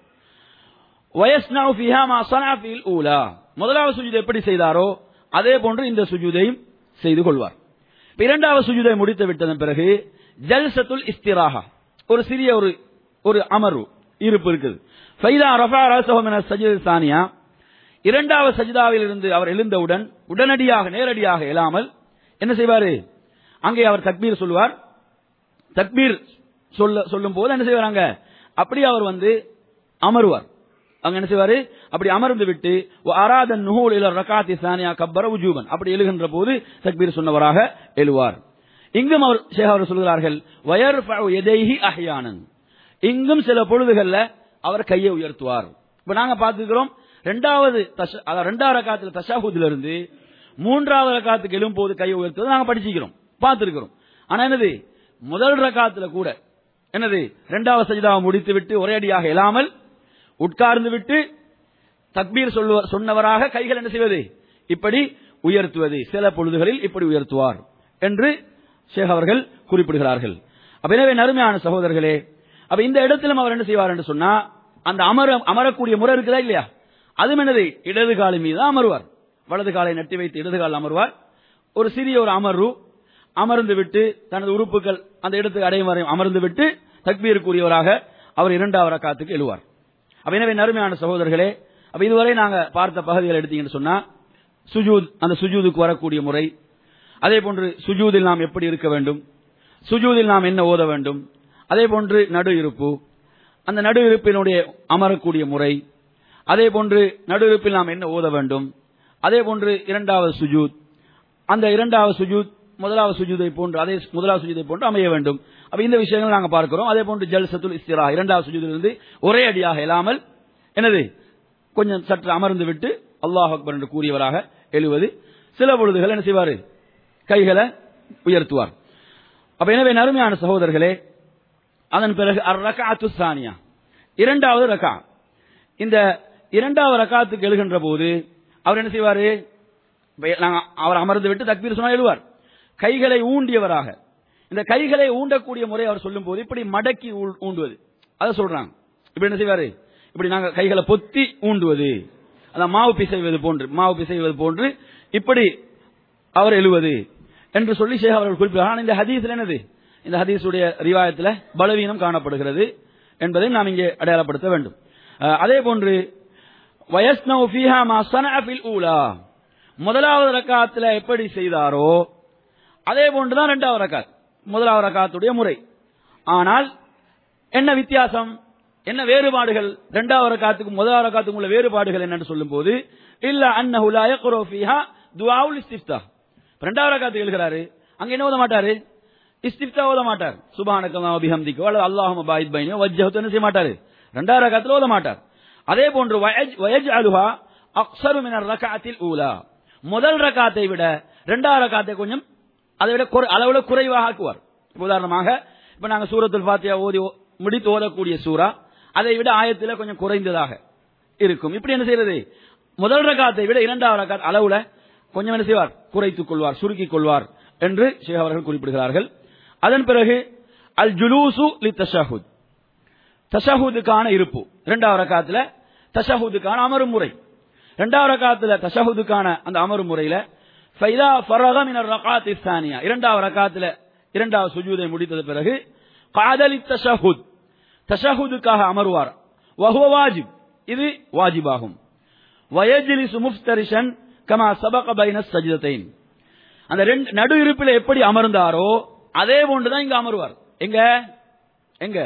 வயஸ்னவு ஃபிஹா மா ஸனஅ ஃபில் ஊலா முதலாவது சுஜூத் எப்படி செய்தாரோ அதே போன்று இந்த சுஜூதையும் செய்து கொள்வார் இப்ப இரண்டாவது சுஜூதை முடித்து விட்டதன் பிறகு ஜல்சத்துல் இஸ்திராஹா ஒரு சிறிய ஒரு ஒரு அமர்வு இருப்பு இருக்குது ஃபைதா ரஃபா ரஸஹு மின சஜித் சானியா இரண்டாவது சஜிதாவில் இருந்து அவர் எழுந்தவுடன் உடனடியாக நேரடியாக எழாமல் என்ன செய்வாரு அங்கே அவர் தக்பீர் சொல்வார் தக்பீர் சொல்ல சொல்லும் போது என்ன செய்வாங்க அப்படி அவர் வந்து அமருவார் அங்க என்ன செய்வாரு அப்படி அமர்ந்து விட்டு அராத நுகூல் இல ரகாத்தி சானியா கப்பர உஜூபன் அப்படி எழுகின்ற போது தக்பீர் சொன்னவராக எழுவார் இங்கும் அவர் ஷேக் அவர் சொல்கிறார்கள் வயர் எதைஹி அஹ்யானன் இங்கும் சில பொழுதுகள்ல அவர் கையை உயர்த்துவார் இப்ப நாங்க பார்த்துக்கிறோம் ரெண்டாவது தஷ- அதாவது ரெண்டாவது ரகாத்துல தஷாஹுதுல இருந்து மூன்றாவது ரகாத்துக்கு எழும் போது கையை உயர்த்துவது நாங்க படிச்சுக்கிறோம் பார்த்திருக்கிறோம் ஆனா என்னது முதல் ரகாத்துல கூட என்னது இரண்டாவது சஜிதாவை முடித்து விட்டு ஒரே அடியாக எழாமல் உட்கார்ந்து விட்டு தக்பீர் சொல்லுவ சொன்னவராக கைகள் என்ன செய்வது இப்படி உயர்த்துவது சில பொழுதுகளில் இப்படி உயர்த்துவார் என்று ஷேக் அவர்கள் குறிப்பிடுகிறார்கள் அப்ப எனவே நறுமையான சகோதரர்களே அப்ப இந்த இடத்திலும் அவர் என்ன செய்வார் என்று சொன்னா அந்த அமர அமரக்கூடிய முறை இருக்குதா இல்லையா அதுவும் என்னது இடது காலின் மீது தான் அமருவார் வலது காலை நட்டி வைத்து இடது கால் அமருவார் ஒரு சிறிய ஒரு அமர்வு அமர்ந்து விட்டு தனது உறுப்புகள் அந்த இடத்துக்கு அடையும் வரை அமர்ந்து விட்டு தக்பீருக்குரியவராக அவர் இரண்டாவது ரக்காத்துக்கு எழுவார் அப்ப எனவே நறுமையான சகோதரர்களே அப்ப இதுவரை நாங்க பார்த்த பகுதிகள் எடுத்தீங்கன்னு சொன்னா சுஜூத் அந்த சுஜூதுக்கு வரக்கூடிய முறை அதே போன்று சுஜூதில் நாம் எப்படி இருக்க வேண்டும் சுஜூதில் நாம் என்ன ஓத வேண்டும் அதே போன்று நடு இருப்பு அந்த நடு இருப்பினுடைய அமரக்கூடிய முறை அதே போன்று நடு இருப்பில் நாம் என்ன ஓத வேண்டும் அதே போன்று இரண்டாவது சுஜூத் அந்த இரண்டாவது சுஜூத் முதலாவது சுஜூதை போன்று அதே முதலாவது சுஜூதை போன்று அமைய வேண்டும் அப்ப இந்த விஷயங்கள் நாங்க பார்க்கிறோம் அதே போன்று ஜல்சத்துல் இஸ்திரா இரண்டாவது சுஜூதிலிருந்து ஒரே அடியாக இல்லாமல் என்னது கொஞ்சம் சற்று அமர்ந்து விட்டு அல்லாஹ் அக்பர் என்று கூறியவராக எழுவது சில பொழுதுகள் என்ன செய்வாரு கைகளை உயர்த்துவார் அப்ப எனவே நறுமையான சகோதரர்களே அதன் பிறகு அர் ரகாத்து சானியா இரண்டாவது ரகா இந்த இரண்டாவது ரகாத்துக்கு எழுகின்ற போது அவர் என்ன செய்வாரு இப்ப நாங்க அவர் அமர்ந்து விட்டு தக்பீர் சொன்னா எழுவார் கைகளை ஊண்டியவராக இந்த கைகளை ஊண்டக்கூடிய முறை அவர் சொல்லும் போது இப்படி மடக்கி ஊ- ஊண்டுவது அதை சொல்றாங்க இப்படி என்ன செய்வாரு இப்படி நாங்க கைகளை பொத்தி ஊண்டுவது அதான் மாவு பிசைவது போன்று மாவு பிசைவது போன்று இப்படி அவர் எழுவது என்று சொல்லி ஷேக் அவர்கள் குறிப்பிட்டார் ஆனால் இந்த ஹதீஸ்ல என்னது இந்த ஹதீஸுடைய ரிவாயத்தில் பலவீனம் காணப்படுகிறது என்பதை நாம் இங்கே அடையாளப்படுத்த வேண்டும் அஹ், அதே போன்று வயஸ்னவு ஃபீஹா மா ஸனஅ ஃபில் ஊலா முதலாவது ரக்காத்துல எப்படி செய்தாரோ அதே போன்றுதான் இரண்டாவது ரக்காத் முதலாவது ரக்காத்துடைய முறை ஆனால் என்ன வித்தியாசம் என்ன வேறுபாடுகள் இரண்டாவது ரக்காத்துக்கும் முதலாவது ரக்காத்துக்கும் உள்ள வேறுபாடுகள் என்னன்னு சொல்லும்போது இல்ல அன்னஹு லா யக்ரு ஃபீஹா துஆவுல் இஸ்திஃப்தா இரண்டாவது ரக்காத்து எழுகிறாரு அங்க என்ன ஓத மாட்டாரு இஸ்திஃப்தா ஓத மாட்டார் சுபானக்கமா பிஹம்திக்கோ அல்லது அல்லாஹும பாயித் பைனியோ வஜ்ஜஹத்து என்ன செய்ய மாட்டாரு இரண்டாவது ரக்காத்துல ஓத மாட்டார் அதே போன்று வயஜ் வயஜ் அலுஹா அக்ஸரு மினர் ரகாத்தில் ஊலா முதல் ரக்காத்தை விட இரண்டாவது ரக்காத்தை கொஞ்சம் அதை விட குறை- அளவுல குறைவாக ஆக்குவார் இப்ப உதாரணமாக இப்ப நாங்க சூரத்துல் ஃபாத்தியா ஓதி ஓ- முடித்து ஓதக்கூடிய சூரா அதை விட ஆயத்துல கொஞ்சம் குறைந்ததாக இருக்கும் இப்படி என்ன செய்யறது முதல் ரகாத்தை விட இரண்டாவது ரகாத் அளவுல கொஞ்சம் என்ன செய்வார் குறைத்துக் கொள்வார் சுருக்கிக் கொள்வார் என்று ஷேக் அவர்கள் குறிப்பிடுகிறார்கள் அதன் பிறகு அல் ஜுலூசு லி தஷஹுத் தஷஹுதுக்கான இருப்பு இரண்டாவது ரகாத்துல தஷஹுதுக்கான அமரும் முறை இரண்டாவது ரகாத்துல தஷஹுதுக்கான அந்த அமரும் முறையில ஃபைதா ஃபரக மினர் ரகாத்தி சானியா இரண்டாவது ரகாத்துல இரண்டாவது சுஜூதை முடித்தது பிறகு காதலி தஷஹுத் தஷஹுதுக்காக அமருவார் வஹுவ வாஜிப் இது வாஜிபாகும் வயஜ்லிசு முஃப்தரிஷன் கமா சபக பைன சஜிதத்தைன் அந்த ரெண்டு நடு இருப்பில் எப்படி அமர்ந்தாரோ அதே போன்றுதான் இங்க அமருவார் எங்க எங்க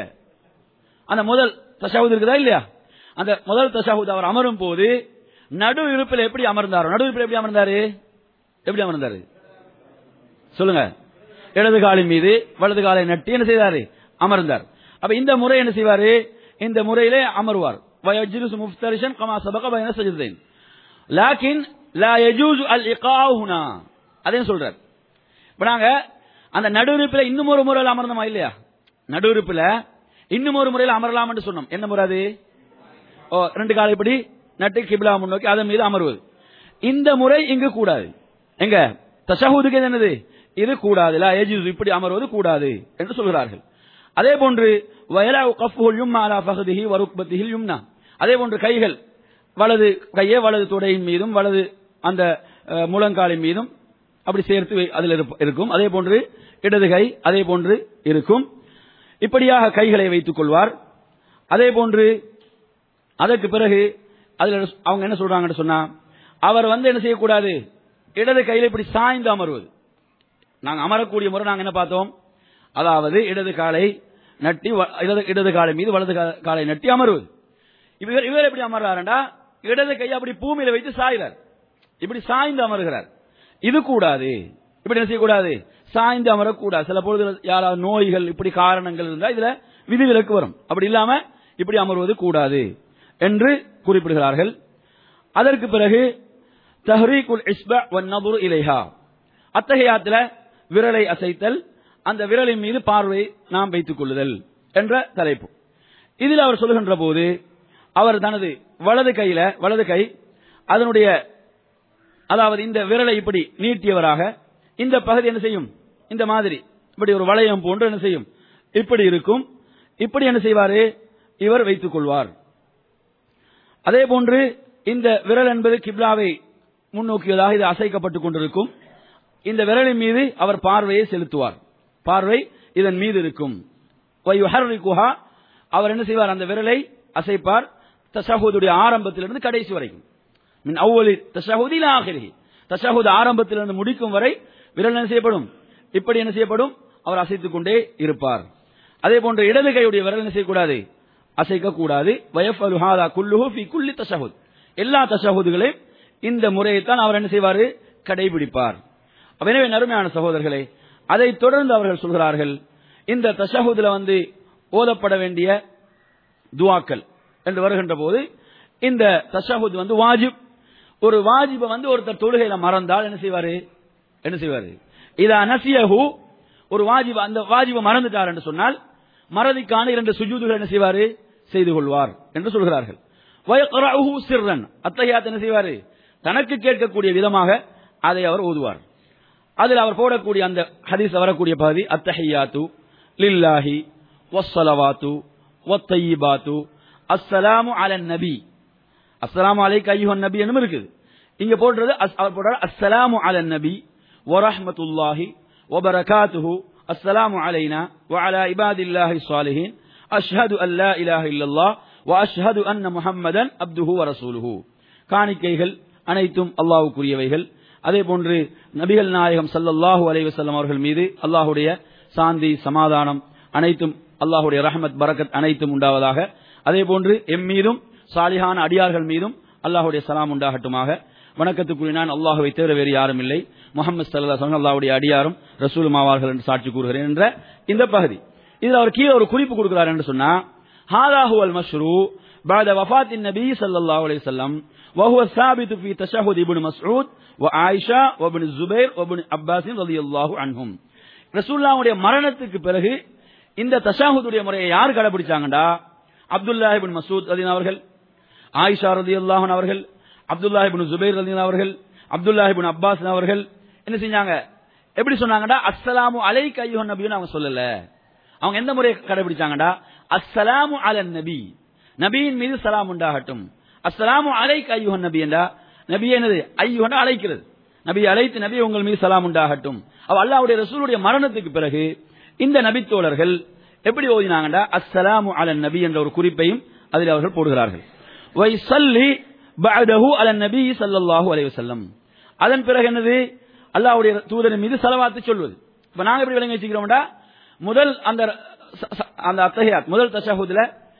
அந்த முதல் தஷாவுத் இருக்குதா இல்லையா அந்த முதல் தஷாவுத் அவர் அமரும் போது நடு இருப்பில் எப்படி அமர்ந்தாரோ நடு இருப்பில் எப்படி அமர்ந்தாரு எப்படி அமர்ந்தாரு சொல்லுங்க இடது காலின் மீது வலது காலை நட்டி என்ன செய்தாரு அமர்ந்தார் அப்ப இந்த முறை என்ன செய்வாரு இந்த முறையிலே அமர்வார் வயஜ்லிசு முஃப்தரிஷன் கமா சபக பைன சஜிதத்தைன் லாக்கின் லா யஜூசு அல் இகாஉ ஹுனா அதையும் சொல்றார் இப்ப நாங்க அந்த நடுவிருப்பில் இன்னும் ஒரு முறையில் அமர்ந்தோமா இல்லையா நடுவிருப்பில் இன்னும் ஒரு முறையில் அமரலாம் என்று சொன்னோம் என்ன முறை அது ஓ ரெண்டு காலை இப்படி நட்டு கிபிலா முன்னோக்கி அதன் மீது அமர்வது இந்த முறை இங்கு கூடாது எங்க தஷஹூதுக்கு இது என்னது இது கூடாது லா யஜூசு இப்படி அமர்வது கூடாது என்று சொல்கிறார்கள் அதே போன்று வயலா கஃபுல் யும்மா அலா ஃபஹதிஹி வ ருக்பத்திஹில் யும்னா அதே போன்று கைகள் வலது கையை வலது தொடையின் மீதும் வலது அந்த அஹ், முழங்காலின் மீதும் அப்படி சேர்த்து வை- அதில் இருப்ப- இருக்கும் அதே போன்று இடது கை அதே போன்று இருக்கும் இப்படியாக கைகளை வைத்துக் கொள்வார் அதே போன்று அதற்கு பிறகு அதுல அவங்க என்ன சொல்றாங்கன்னு சொன்னா அவர் வந்து என்ன செய்யக்கூடாது இடது கையில இப்படி சாய்ந்து அமர்வது நாங்க அமரக்கூடிய முறை நாங்க என்ன பார்த்தோம் அதாவது இடது காலை நட்டி வ- இடது இடது காலை மீது வலது கா- காலை நட்டி அமருவது இவர் இவர் எப்படி அமர்றாருண்டா இடது கையை அப்படி பூமியில வைத்து சாய்றார் இப்படி சாய்ந்து அமருகிறார் இது கூடாது இப்படி என்ன செய்யக்கூடாது சாய்ந்து அமரக்கூடாது சில பொழுது யாராவது நோய்கள் இப்படி காரணங்கள் இருந்தா இதுல விதிவிலக்கு வரும் அப்படி இல்லாம இப்படி அமர்வது கூடாது என்று குறிப்பிடுகிறார்கள் அதற்கு பிறகு தஹ்ரீகுல் இஸ்ப வன் நபுரு இலைஹா அத்தகையாத்துல விரலை அசைத்தல் அந்த விரலின் மீது பார்வை நாம் வைத்துக் கொள்ளுதல் என்ற தலைப்பு இதில் அவர் சொல்லுகின்ற போது அவர் தனது வலது கையில வலது கை அதனுடைய அதாவது இந்த விரலை இப்படி நீட்டியவராக இந்த பகுதி என்ன செய்யும் இந்த மாதிரி இப்படி ஒரு வளையம் போன்று என்ன செய்யும் இப்படி இருக்கும் இப்படி என்ன செய்வாரு இவர் வைத்துக் கொள்வார் அதே போன்று இந்த விரல் என்பது கிப்லாவை முன்னோக்கியதாக இது அசைக்கப்பட்டுக் கொண்டிருக்கும் இந்த விரலின் மீது அவர் பார்வையை செலுத்துவார் பார்வை இதன் மீது இருக்கும் வயுஹர்ரிகுஹா அவர் என்ன செய்வார் அந்த விரலை அசைப்பார் தஷஹூதுடைய ஆரம்பத்திலிருந்து கடைசி வரைக்கும் மின் அவ்வளி தஷஹூதி ஆகிரி தஷஹூத் ஆரம்பத்திலிருந்து முடிக்கும் வரை விரல் என்ன செய்யப்படும் இப்படி என்ன செய்யப்படும் அவர் அசைத்துக் கொண்டே இருப்பார் அதே போன்று இடது கையுடைய விரல் என்ன செய்யக்கூடாது அசைக்க கூடாது வயஃபலு ஹாதா குல்லுஹு ஃபி குல்லி தஷஹுத் எல்லா தஷஹுதுகளையும் இந்த முறையைத்தான் அவர் என்ன செய்வார் கடைபிடிப்பார் அப்ப எனவே நறுமையான சகோதரர்களே அதை தொடர்ந்து அவர்கள் சொல்கிறார்கள் இந்த தஷஹுதுல வந்து ஓதப்பட வேண்டிய துவாக்கள் என்று வருகின்ற போது இந்த தஷஹுத் வந்து வாஜிப் ஒரு வாஜிபை வந்து ஒருத்தர் தொழுகையில மறந்தால் என்ன செய்வாரு என்ன செய்வாரு இதா நசியஹு ஒரு வாஜிப அந்த வாஜிபை மறந்துட்டார் என்று சொன்னால் மறதிக்கான இரண்டு சுஜூதுகள் என்ன செய்வாரு செய்து கொள்வார் என்று சொல்கிறார்கள் வயக்ரஹு சிர்ரன் அத்தகையாத் என்ன செய்வாரு தனக்கு கேட்கக்கூடிய விதமாக அதை அவர் ஓதுவார் அதில் அவர் போடக்கூடிய அந்த ஹதீஸ் வரக்கூடிய பகுதி அத்தஹியாத்து லில்லாஹி வஸ்ஸலவாத்து வத்தையிபாத்து அஸ்ஸலாமு அலன் நபி அஸ்ஸலாமு அலைக்க ஐயுஹன் நபி என்னும் இருக்குது இங்க போடுறது அஸ்- அவர் போடுறாரு அஸ்ஸலாமு அலன் நபி வரஹ்மத்துல்லாஹி வபரகாத்துஹு அஸ்ஸலாமு அலைனா وعلى عباد الله الصالحين أشهد أن لا إله إلا الله وأشهد أن محمدا عبده ورسوله காணிக்கைகள் அனைத்தும் அல்லாஹ்வுக்குரியவைகள் அதே போன்று நபிகள் நாயகம் ஸல்லல்லாஹு அலைஹி வஸல்லம் அவர்கள் மீது அல்லாஹ்வுடைய சாந்தி சமாதானம் அனைத்தும் அல்லாஹ்வுடைய ரஹமத் பரக்கத் அனைத்தும் உண்டாவதாக அதே போன்று எம் மீதும் சாலிஹான அடியார்கள் மீதும் அல்லாஹ்வுடைய சலாம் உண்டாகட்டுமாக வணக்கத்துக்குரிய நான் அல்லாஹுவை தவிர வேறு யாரும் இல்லை முகமது சல்லா சொன்ன அல்லாஹ்வுடைய அடியாரும் ரசூலுமாவார்கள் என்று சாட்சி கூறுகிறேன் என்ற இந்த பகுதி இதுல அவர் கீழே ஒரு குறிப்பு கொடுக்கிறார் என்று சொன்னா ஹாதாஹு அல் மஷ்ரூ بعد وفاة النبي صلى الله عليه وسلم وهو ثابت في تشهد ابن مسعود وعائشة وابن الزبير وابن عباس رضي الله عنهم ரசூல்லாவுடைய மரணத்துக்கு பிறகு இந்த தஷாஹுதுடைய முறையை யார் கடைபிடிச்சாங்கடா அப்துல்லா இப்னு மசூத் ரலின் அவர்கள் ஆயிஷா ரலியல்லாஹு அன்ஹா அவர்கள் அப்துல்லா இப்னு ஜுபைர் ரலின் அவர்கள் அப்துல்லா இப்னு அப்பாஸ் அவர்கள் என்ன செஞ்சாங்க எப்படி சொன்னாங்கடா அஸ்ஸலாமு அலைக்க ஐயுஹன் நபின்னு அவங்க சொல்லல அவங்க எந்த முறையை கடைபிடிச்சாங்கடா அஸ்ஸலாமு அலன் நபி நபியின் மீது சலாம் உண்டாகட்டும் அஸ்ஸலாமு அலைக்க ஐயுஹன் நபி என்றா நபி என்னது ஐயுஹன் அழைக்கிறது நபி அழைத்து நபி உங்கள் மீது சலாம் உண்டாகட்டும் அவ அல்லாஹ்வுடைய ரசூலுடைய மரணத்துக்கு பிறகு இந்த நபித்தோழர்கள் எப்படி ஓதினாங்கடா அஸ்ஸலாமு அலன் நபி என்ற ஒரு குறிப்பையும் அதில் அவர்கள் போடுகிறார்கள் வை சல்லி பஅதஹு அலன் நபி ஸல்லல்லாஹு அலைஹி வஸல்லம் அதன் பிறகு என்னது அல்லாஹ்வுடைய தூதரின் மீது ஸலவாத்து சொல்வது இப்ப நாங்க எப்படி விளங்கி வச்சுக்கிறோம்டா முதல் அந்த ச- ச- அந்த அத்தஹியாத் முதல் தஷஹுதுல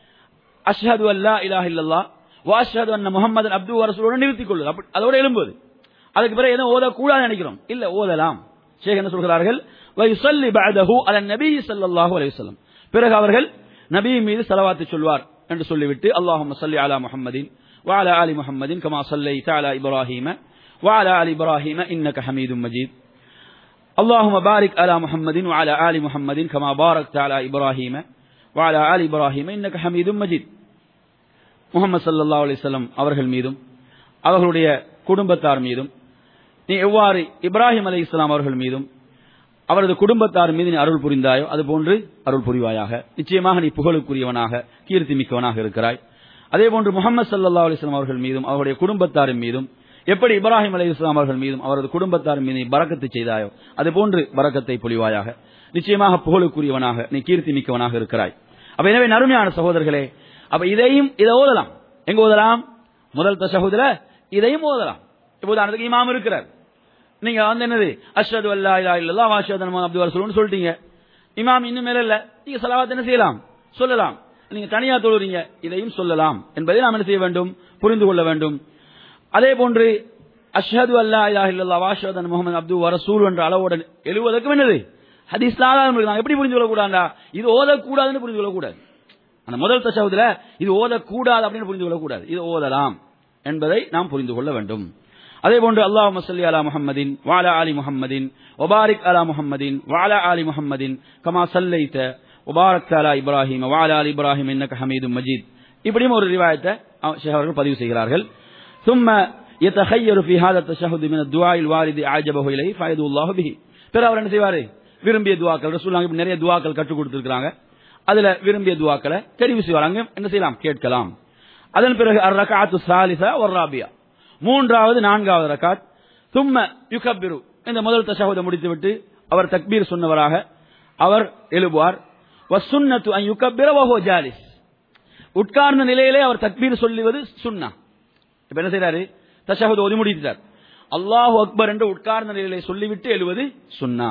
அஷ்ஹது அல்லா இலாஹ இல்லல்லாஹ் வ அஷ்ஹது அன்ன முஹம்மதன் அப்து வ ரசூலுடன் நிறுத்திக் கொள்ளுது அப்படி அதோட எழும்புவது அதுக்கு பிறகு எதுவும் ஓதக்கூடாது நினைக்கிறோம் இல்ல ஓதலாம் ஷேக் என்ன சொல்கிறார்கள் வ யுஸல்லி பஅதஹு அலன் நபி ஸல்லல்லாஹு அலைஹி வஸல்லம் பிறகு அவர்கள் நபி மீது ஸலவாத்து சொல்வார் என்று சொல்லிவிட்டு அல்லாஹும்ம ஸல்லி அலா முஹம்மதின் வ அலா ஆலி முஹம்மதின் கமா ஸல்லைத அலா இப்ராஹீம வ அலா ஆலி இப்ராஹீம இன்னக ஹமீதும் மஜீத் اللهم بارك على محمد وعلى آل محمد كما باركت على إبراهيم وعلى آل إبراهيم إنك حميد مجيد முகமது ஸல்லல்லாஹு அலைஹி வஸல்லம் அவர்கள் மீதும் அவர்களுடைய குடும்பத்தார் மீதும் நீ எவ்வாறு இப்ராஹிம் அலை இஸ்லாம் அவர்கள் மீதும் அவரது குடும்பத்தார் மீது நீ அருள் புரிந்தாயோ அதுபோன்று அருள் புரிவாயாக நிச்சயமாக நீ புகழுக்குரியவனாக கீர்த்தி மிக்கவனாக இருக்கிறாய் அதே போன்று முகமது ஸல்லல்லாஹு அலைஹி வஸல்லம் அவர்கள் மீதும் அவருடைய குடும்பத்தாரின் மீதும் எப்படி இப்ராஹிம் அலை இஸ்லாம் அவர்கள் மீதும் அவரது குடும்பத்தாரின் மீது நீ பரக்கத்தை செய்தாயோ அதுபோன்று பரக்கத்தை பொழிவாயாக நிச்சயமாக புகழுக்குரியவனாக நீ கீர்த்தி மிக்கவனாக இருக்கிறாய் அப்ப எனவே நறுமையான சகோதரர்களே அப்ப இதையும் இதை ஓதலாம் எங்க ஓதலாம் முதல் தஷஹுதுல இதையும் ஓதலாம் இப்ப உதாரணத்துக்கு இமாம் இருக்கிறார் நீங்க வந்து என்னது அஷ்ஹது அல்லா இலா இல்லல்லாஹ் வ அஷ்ஹது அன்ன அப்து ரசூலுன்னு சொல்லிட்டீங்க இமாம் இன்னும் மேல இல்ல நீங்க ஸலவாத் என்ன செய்யலாம் சொல்லலாம் நீங்க தனியா தொழுறீங்க இதையும் சொல்லலாம் என்பதை நாம் என்ன செய்ய வேண்டும் புரிந்து கொள்ள வேண்டும் அதே போன்று அஷ்ஹது அல்லா இலா இல்லல்லாஹ் வ அஷ்ஹது அன்ன முஹம்மது அப்து வ ரசூல் என்ற அளவுடன் எழுவதற்கும் என்னது ஹதீஸ்ல ஆதாரம் இருக்கு நாங்க எப்படி புரிந்து கொள்ளக்கூடாதா இது ஓதக்கூடாதுன்னு புரிந்து கொள்ளக்கூடாது அந்த முதல் தஷவுதுல இது ஓதக்கூடாது அப்படின்னு புரிந்து கொள்ளக்கூடாது இது ஓதலாம் என்பதை நாம் புரிந்து கொள்ள வேண்டும் அதே போன்று அல்லாஹ் மசல்லி அலா முஹம்மதின் வாலா அலி முஹம்மதின் ஒபாரிக் அலா முஹம்மதின் வாலா அலி முஹம்மதின் கமா சல்லைத்த ஒபாரக் அலா இப்ராஹிம் வாலா அலி இப்ராஹிம் இன்னக ஹமீதும் மஜீத் இப்படியும் ஒரு ரிவாயத்தை அவ- ஷேக் அவர்கள் பதிவு செய்கிறார்கள் ثم يتخير في هذا التشهد من الدعاء الوارد اعجبه اليه فائده الله به பிறகு அவர் என்ன செய்வாரு விரும்பிய துவாக்கள் ரசூலுல்லாஹ் இப்ப நிறைய துவாக்கள் கற்றுக் கொடுத்திருக்காங்க அதுல விரும்பிய துவாக்களை தெரிவு செய்வார் அங்க என்ன செய்யலாம் கேட்கலாம் அதன் பிறகு அர் ரகாத்து சாலிசா ஒரு ராபியா மூன்றாவது நான்காவது ரகாத் தும்ம யுகப்பிரு இந்த முதல் தஷஹுதை முடித்துவிட்டு அவர் தக்பீர் சொன்னவராக அவர் எழுப்புவார் வசுன்னத்து அன் யுகப்பிர வஹோ ஜாலிஸ் உட்கார்ந்த நிலையிலே அவர் தக்பீர் சொல்லுவது சுன்னா இப்ப என்ன செய்யறாரு தஷஹுத் ஓதி முடித்தார் அல்லாஹு அக்பர் என்று உட்கார்ந்த நிலையிலே சொல்லிவிட்டு எழுவது சுன்னா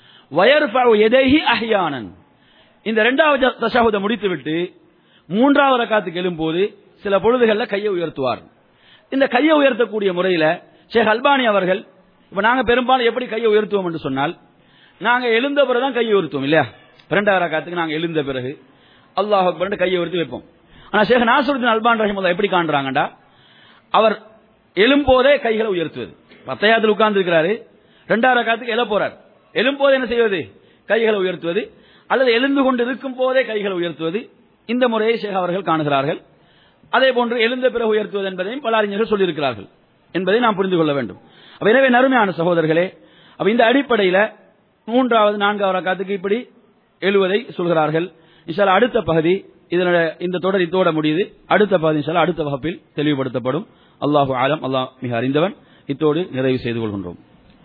வயர்ஃபு எதைஹி அஹ்யானன் இந்த இரண்டாவது தஷஹுதை முடித்துவிட்டு மூன்றாவது ரக்காத்துக்கு எழும்போது சில பொழுதுகள்ல கையை உயர்த்துவார் இந்த கையை உயர்த்தக்கூடிய முறையில ஷேக் அல்பானி அவர்கள் இப்ப நாங்க பெரும்பாலும் எப்படி கையை உயர்த்துவோம் என்று சொன்னால் நாங்க எழுந்த பிறகுதான் கையை உயர்த்துவோம் இல்லையா இரண்டாவது ரக்காத்துக்கு நாங்க எழுந்த பிறகு அல்லாஹ் அக்பர் கையை உயர்த்தி வைப்போம் ஆனா ஷேக் நாசருদ্দিন அல்பான் ரஹிமுல்லா எப்படி காண்றாங்கடா அவர் எழும்போதே கைகளை உயர்த்துவது பத்தையாத்தில் உட்கார்ந்து இருக்கிறாரு ரெண்டாவது ரக்காத்துக்கு எழ போறார் எழும்போது என்ன செய்வது கைகளை உயர்த்துவது அல்லது எழுந்து கொண்டு இருக்கும் போதே கைகளை உயர்த்துவது இந்த முறையை ஷேக் அவர்கள் காணுகிறார்கள் அதே போன்று எழுந்த பிறகு உயர்த்துவது என்பதையும் பல அறிஞர்கள் சொல்லியிருக்கிறார்கள் என்பதை நாம் புரிந்து கொள்ள வேண்டும் அப்ப எனவே நறுமையான சகோதரர்களே அப்ப இந்த அடிப்படையில மூன்றாவது நான்காவது ரக்காத்துக்கு இப்படி எழுவதை சொல்கிறார்கள் இன்ஷால்லா அடுத்த பகுதி இதனுடைய இந்த தொடர் இத்தோட முடியுது அடுத்த பதினஞ்சு அடுத்த வகுப்பில் தெளிவுபடுத்தப்படும் அல்லாஹு ஆலம் அல்லாஹ் மிக அறிந்தவன் இத்தோடு நிறைவு செய்து கொள்கின்றோம்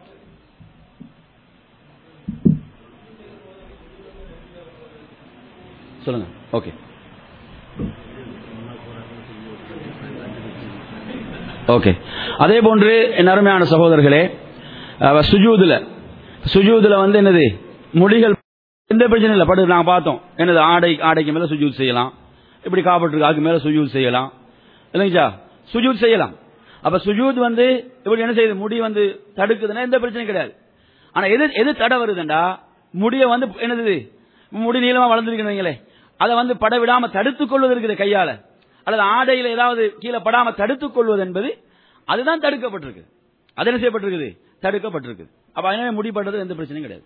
சொல்லுங்க ஓகே ஓகே அதே போன்று என் அருமையான சகோதரர்களே அஹ், சுஜூதுல சுஜூதுல வந்து என்னது முடிகள் எந்த பிரச்சனையும் இல்லை படு நாங்க பார்த்தோம் என்னது ஆடை ஆடைக்கு மேல சுஜூத் செய்யலாம் இப்படி காப்பட்டு அதுக்கு மேல சுஜூத் செய்யலாம் இல்லைங்களா சுஜூத் செய்யலாம் அப்ப சுஜூத் வந்து இப்படி என்ன செய்யுது முடி வந்து தடுக்குதுன்னா எந்த பிரச்சனையும் கிடையாது ஆனா எது எது தடை வருதுண்டா முடிய வந்து என்னது முடி நீளமா வளர்ந்துருக்கிறீங்களே அதை வந்து பட விடாம தடுத்துக் கொள்வது இருக்குது கையால அல்லது ஆடையில ஏதாவது கீழே படாம தடுத்துக் கொள்வது என்பது அதுதான் தடுக்கப்பட்டிருக்கு அது என்ன செய்யப்பட்டிருக்குது தடுக்கப்பட்டிருக்கு அப்ப எனவே முடிப்பட்டது எந்த பிரச்சனையும் கிடையாது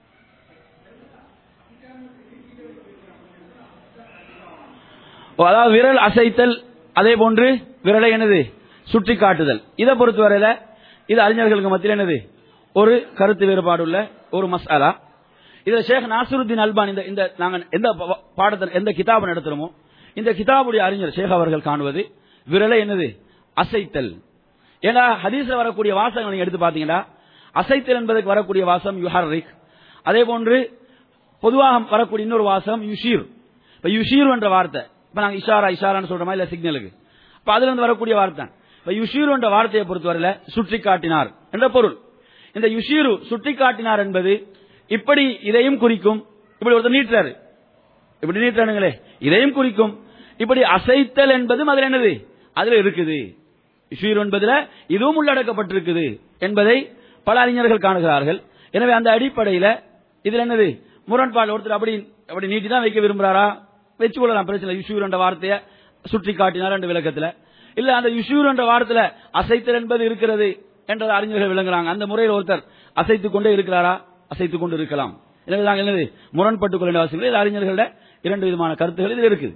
ஓ, அதாவது விரல் அசைத்தல் அதே போன்று விரலை என்னது சுட்டி காட்டுதல் இதை பொறுத்தவரையில இது அறிஞர்களுக்கு மத்தியில் என்னது ஒரு கருத்து வேறுபாடு உள்ள ஒரு மசாலா இதுல ஷேக் நாசருத்தீன் அல்பான் இந்த இந்த நாங்க எந்த ப- பாடத்தில் எந்த கிதாபை நடத்துறோமோ இந்த கிதாபுடைய அறிஞர் ஷேக் அவர்கள் காணுவது விரலை என்னது அசைத்தல் ஏன்னா ஹதீஸ்ல வரக்கூடிய வாசகங்கள் நீங்க எடுத்து பாத்தீங்கன்னா அசைத்தல் என்பதற்கு வரக்கூடிய வாசம் யுஹர்ரிக் அதே போன்று பொதுவாக வரக்கூடிய இன்னொரு வாசம் யுஷீர் இப்ப யுஷீர் என்ற வார்த்தை இப்ப நாங்க இஷாரா இஷாரான்னு சொல்றோமா இல்ல சிக்னலுக்கு இப்ப அதுல இருந்து வரக்கூடிய வார்த்தை இப்ப யுஷீர் என்ற வார்த்தையை பொறுத்தவரையில சுட்டி காட்டினார் என்ற பொருள் இந்த யுஷீரு சுட்டி காட்டினார் என்பது இப்படி இதையும் குறிக்கும் இப்படி ஒருத்தர் நீட்டுறாரு இப்படி நீட்டானுங்களே இதையும் குறிக்கும் இப்படி அசைத்தல் என்பதும் அதுல என்னது அதுல இருக்குது யுஷீர் என்பதுல இதுவும் உள்ளடக்கப்பட்டிருக்குது என்பதை பல அறிஞர்கள் காணுகிறார்கள் எனவே அந்த அடிப்படையில இதுல என்னது முரண்பாடு ஒருத்தர் அப்படி அப்படி நீட்டி தான் வைக்க விரும்புறாரா வச்சு கொள்ளலாம் பிரச்சனை யுஷூர் என்ற வார்த்தையை சுட்டி காட்டினார் என்ற விளக்கத்துல இல்ல அந்த யுஷூர் என்ற வார்த்தையில அசைத்தல் என்பது இருக்கிறது என்ற அறிஞர்கள் விளங்குறாங்க அந்த முறையில் ஒருத்தர் அசைத்துக் கொண்டே இருக்கிறாரா அசைத்துக் கொண்டு இருக்கலாம் எனவே நாங்கள் என்னது முரண்பட்டுக் கொள்ள வேண்டிய அவசியம் இல்லை இது அறிஞர்களோட இரண்டு விதமான கருத்துகள் இதில் இருக்குது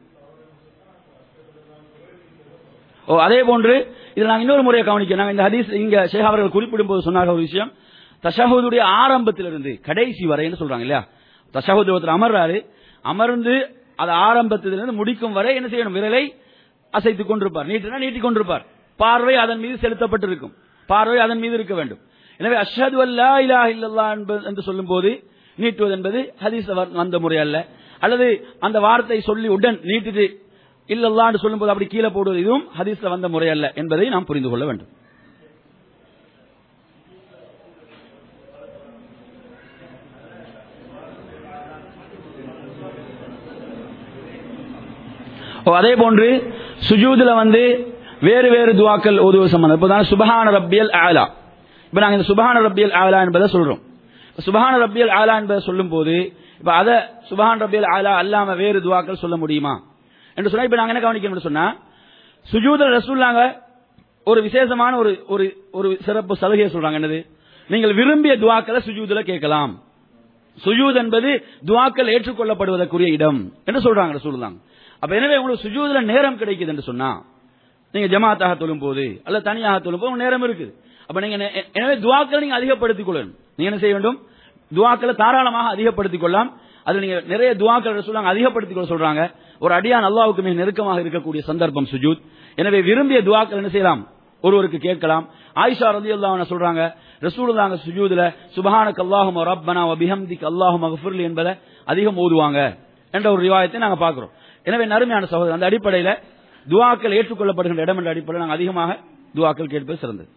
ஓ அதே போன்று இதில் நாங்கள் இன்னொரு முறையை கவனிக்க நாங்கள் இந்த ஹதீஸ் இங்க ஷேக் அவர்கள் குறிப்பிடும் போது சொன்னாங்க ஒரு விஷயம் தஷஹுதுடைய ஆரம்பத்திலிருந்து கடைசி வரைன்னு சொல்றாங்க இல்லையா தஷஹுது ஒருத்தர் அமர்றாரு அமர்ந்து அது ஆரம்பத்திலிருந்து முடிக்கும் வரை என்ன செய்யணும் விரலை அசைத்துக் கொண்டிருப்பார் நீட்டினா நீட்டிக் கொண்டிருப்பார் பார்வை அதன் மீது செலுத்தப்பட்டிருக்கும் பார்வை அதன் மீது இருக்க வேண்டும் எனவே அஷ்ஹது அல்லா இலாஹ இல்லல்லாஹ் என்பது என்று சொல்லும் போது நீட்டுவது என்பது ஹதீஸ் வந்த முறை அல்ல அல்லது அந்த வார்த்தை சொல்லி உடன் நீட்டிட்டு இல்லல்லான்னு சொல்லும்போது அப்படி கீழே போடுவது இதுவும் ஹதீஸ்ல வந்த முறை அல்ல என்பதை நாம் புரிந்து கொள்ள வேண்டும் ஓ, அதே போன்று சுஜூதுல வந்து வேறு வேறு துவாக்கள் ஓதுவது சம்பந்தம் இப்போ தான் சுபஹான ரப்பியல் ஆலா இப்போ நாங்கள் இந்த சுபஹான ரப்பியல் ஆலா என்பதை சொல்றோம் சுபஹான ரப்பியல் ஆலா என்பதை சொல்லும் போது இப்போ அதை சுபஹான் ரப்பியல் ஆலா அல்லாம வேறு துவாக்கள் சொல்ல முடியுமா என்று சொன்னா இப்போ நாங்க என்ன கவனிக்கணும்னு சொன்னா சுஜூத ரசூல்லாங்க ஒரு விசேஷமான ஒரு ஒரு ஒரு சிறப்பு சலுகையை சொல்றாங்க என்னது நீங்கள் விரும்பிய துவாக்களை சுஜூதுல கேட்கலாம் சுஜூத் என்பது துவாக்கள் ஏற்றுக்கொள்ளப்படுவதற்குரிய இடம் என்று சொல்றாங்க ரசூலுல்லாங்க அப்ப எனவே உங்களுக்கு சுஜூதுல நேரம் கிடைக்குது என்று சொன்னா நீங்க ஜமாத்தாக தொழும் போது அல்ல தனியாக தொழும் போது உங்களுக்கு நேரம் இருக்குது அப்ப நீங்க நெ- எனவே துவாக்களை நீங்க அதிகப்படுத்திக் கொள்ளணும் நீங்க என்ன செய்ய வேண்டும் துவாக்களை தாராளமாக அதிகப்படுத்திக் கொள்ளலாம் அதுல நீங்க நிறைய துவாக்கள் சொல்றாங்க அதிகப்படுத்திக் கொள்ள சொல்றாங்க ஒரு அடியான் அல்லாவுக்கு மிக நெருக்கமாக இருக்கக்கூடிய சந்தர்ப்பம் சுஜூத் எனவே விரும்பிய துவாக்கள் என்ன செய்யலாம் ஒருவருக்கு கேட்கலாம் ஆயிஷா ரலியல்லாஹு சொல்றாங்க ரசூலுல்லாஹ் சுஜூதுல சுபஹானக அல்லாஹும்ம ரப்பனா வ பிஹம்திக அல்லாஹும்ம கஃபிர்லி என்பதை அதிகம் ஓதுவாங்க என்ற ஒரு ரிவாயத்தை நாங்க பார்க்கிறோம் எனவே நறுமையான சகோதரர் அந்த அடிப்படையில துவாக்கள் ஏற்றுக்கொள்ளப்படுகின்ற இடம் என்ற அடிப்படையில் நாங்கள் அதிகமாக துவாக்கள் கேட்பது சிறந்தது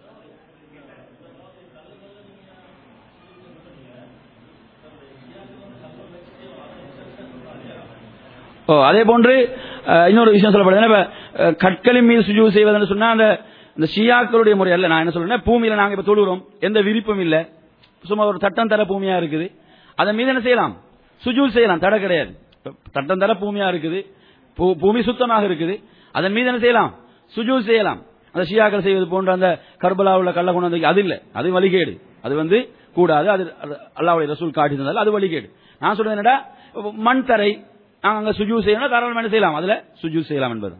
ஓ அதே போன்று அஹ், இன்னொரு விஷயம் சொல்லப்படுது ஏன்னா, இப்ப, அஹ், கற்களின் மீது சுஜூ செய்வதுன்னு சொன்னா அந்த இந்த ஷியாக்களுடைய முறை அல்ல நான் என்ன சொல்றேன் பூமியில நாங்க இப்ப தொழுகிறோம் எந்த விரிப்பும் இல்ல சும்மா ஒரு தட்டம் தர பூமியா இருக்குது அதன் மீது என்ன செய்யலாம் சுஜூல் செய்யலாம் தடை கிடையாது இப்ப தட்டம் தர பூமியா இருக்குது பூ- பூமி சுத்தமாக இருக்குது அதன் மீது என்ன செய்யலாம் சுஜூல் செய்யலாம் அந்த ஷியாக்கள் செய்வது போன்ற அந்த கர்பலா உள்ள கள்ள கொண்டு வந்து அது இல்ல அது வழிகேடு அது வந்து கூடாது அது அது அல்லாவுடைய ரசூல் காட்டினதால் அது வழிகேடு நான் சொல்றது என்னடா மண் தரை நாங்க அங்க சுஜூ செய்யணும் தாராளமா என்ன செய்யலாம் அதுல சுஜூ செய்யலாம் என்பது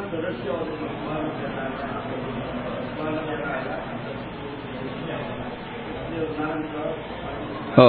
ஓ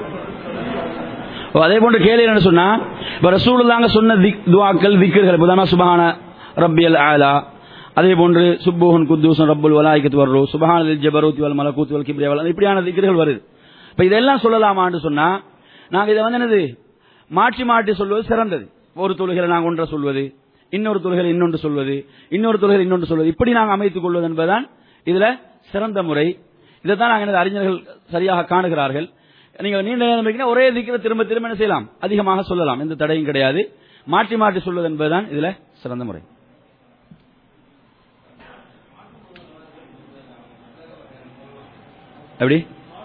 ஓ, அதே போன்று கேள்வி என்ன சொன்னா இப்ப ரசூலுல்லாங்க சொன்ன திக் துவாக்கள் திக்கர்கள் புதானா சுபஹான ரப்பியல் ஆலா அதே போன்று சுப்புஹன் குத்தூசன் ரப்புல் வலாய்க்கத்து வர்றோ சுபஹான ஜபரூத் வல் மலக்கூத் வல் கிப்ரியா வல் இப்படியான திக்கர்கள் வருது இப்ப இதெல்லாம் சொல்லலாமான்னு சொன்னா நாங்க இதை வந்து என்னது மாற்றி மாற்றி சொல்வது சிறந்தது ஒரு தொழுகையில நாங்க ஒன்றை சொல்வது இன்னொரு தொழுகையில் இன்னொன்று சொல்வது இன்னொரு தொழுகையில் இன்னொன்று சொல்வது இப்படி நாங்கள் அமைத்துக் கொள்வது என்பதுதான் இதுல சிறந்த முறை இதைத்தான் நாங்கள் எனது அறிஞர்கள் சரியாக காணுகிறார்கள் நீங்க நீண்ட நேரம் இருக்கீங்கன்னா ஒரே திக்கிற திரும்ப திரும்ப என்ன செய்யலாம் அதிகமாக சொல்லலாம் எந்த தடையும் கிடையாது மாற்றி மாற்றி சொல்வது என்பதுதான் இதுல சிறந்த முறை எப்படி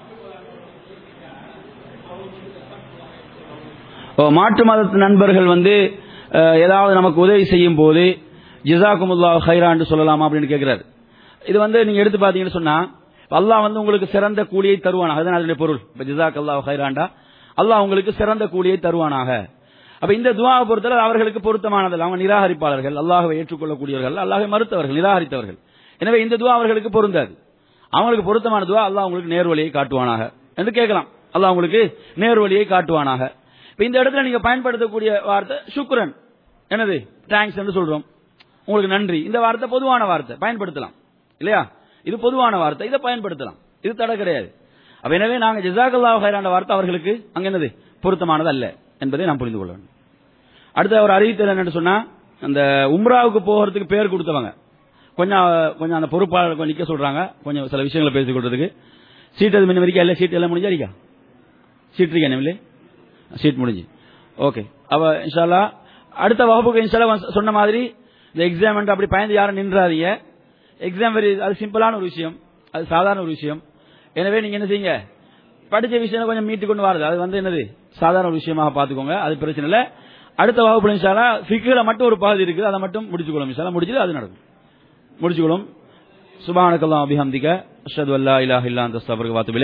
ஓ, மாற்று மதத்து நண்பர்கள் வந்து அஹ், ஏதாவது நமக்கு உதவி செய்யும் போது ஜிசாக்குமுல்லா ஹைரான்னு சொல்லலாமா அப்படின்னு கேட்கிறாரு இது வந்து நீங்க எடுத்து பாத்தீங்கன்னு சொன்னா அல்லாஹ் வந்து உங்களுக்கு சிறந்த கூலியை தருவானாக அதுதான் அதனுடைய பொருள் இப்ப ஜிசாக் அல்லாஹ் ஹைராண்டா அல்லாஹ் உங்களுக்கு சிறந்த கூலியை தருவானாக அப்ப இந்த துவாவை பொறுத்தவரை அவர்களுக்கு பொருத்தமானதல்ல அவங்க நிராகரிப்பாளர்கள் அல்லாஹ்வை ஏற்றுக்கொள்ளக்கூடியவர்கள் அல்லாஹை மறுத்தவர்கள் நிராகரித்தவர்கள் எனவே இந்த துவா அவர்களுக்கு பொருந்தாது அவங்களுக்கு பொருத்தமான துவா அல்லாஹ் உங்களுக்கு நேர்வழியை காட்டுவானாக என்று கேட்கலாம் அல்லாஹ் உங்களுக்கு நேர்வழியை காட்டுவானாக இப்ப இந்த இடத்துல நீங்க பயன்படுத்தக்கூடிய வார்த்தை சுக்ரன் என்னது தேங்க்ஸ் என்று சொல்றோம் உங்களுக்கு நன்றி இந்த வார்த்தை பொதுவான வார்த்தை பயன்படுத்தலாம் இல்லையா இது பொதுவான வார்த்தை இதை பயன்படுத்தலாம் இது தடை கிடையாது அப்ப எனவே நாங்க ஜிசாக்கல்லா ஹைராண்ட வார்த்தை அவர்களுக்கு அங்க என்னது பொருத்தமானது அல்ல என்பதை நாம் புரிந்து கொள்ள வேண்டும் அடுத்து அவர் அறிவித்தல் என்னன்னு சொன்னா அந்த உம்ராவுக்கு போகிறதுக்கு பேர் கொடுத்தவங்க கொஞ்சம் கொஞ்சம் அந்த பொறுப்பாளர் கொஞ்சம் நிக்க சொல்றாங்க கொஞ்சம் சில விஷயங்களை பேசிக் கொள்றதுக்கு சீட் அது முன்ன வரைக்கும் எல்லாம் சீட் எல்லாம் முடிஞ்சா இருக்கா சீட் இருக்கா நிமிலே சீட் முடிஞ்சு ஓகே அவ இன்ஷால்லா அடுத்த வகுப்புக்கு இன்ஷால்லா சொன்ன மாதிரி இந்த எக்ஸாம் அப்படி பயந்து யாரும் நின்றாதீங்க எக்ஸாம் வெரி அது சிம்பிளான ஒரு விஷயம் அது சாதாரண ஒரு விஷயம் எனவே நீங்க என்ன செய்யுங்க படிச்ச விஷயம் கொஞ்சம் மீட்டு கொண்டு வரது அது வந்து என்னது சாதாரண ஒரு விஷயமாக பார்த்துக்கோங்க அது பிரச்சனை இல்லை அடுத்த வகுப்புல இன்ஷால்லா ஃபிக்ல மட்டும் ஒரு பகுதி இருக்குது அதை மட்டும் முடிச்சுக்கொள்ளும் இன்ஷால்லா முடிச்சுட்டு அது நடக்கும் முடிச்சுக்கொள்ளும் சுபானக்கல்லாம் அபிஹம்திக அஷ்ஹது அல்லா இலாஹ இல்லா அந்த அஸ்தக்ஃபிருக வ அத்தூபு இலைஹ்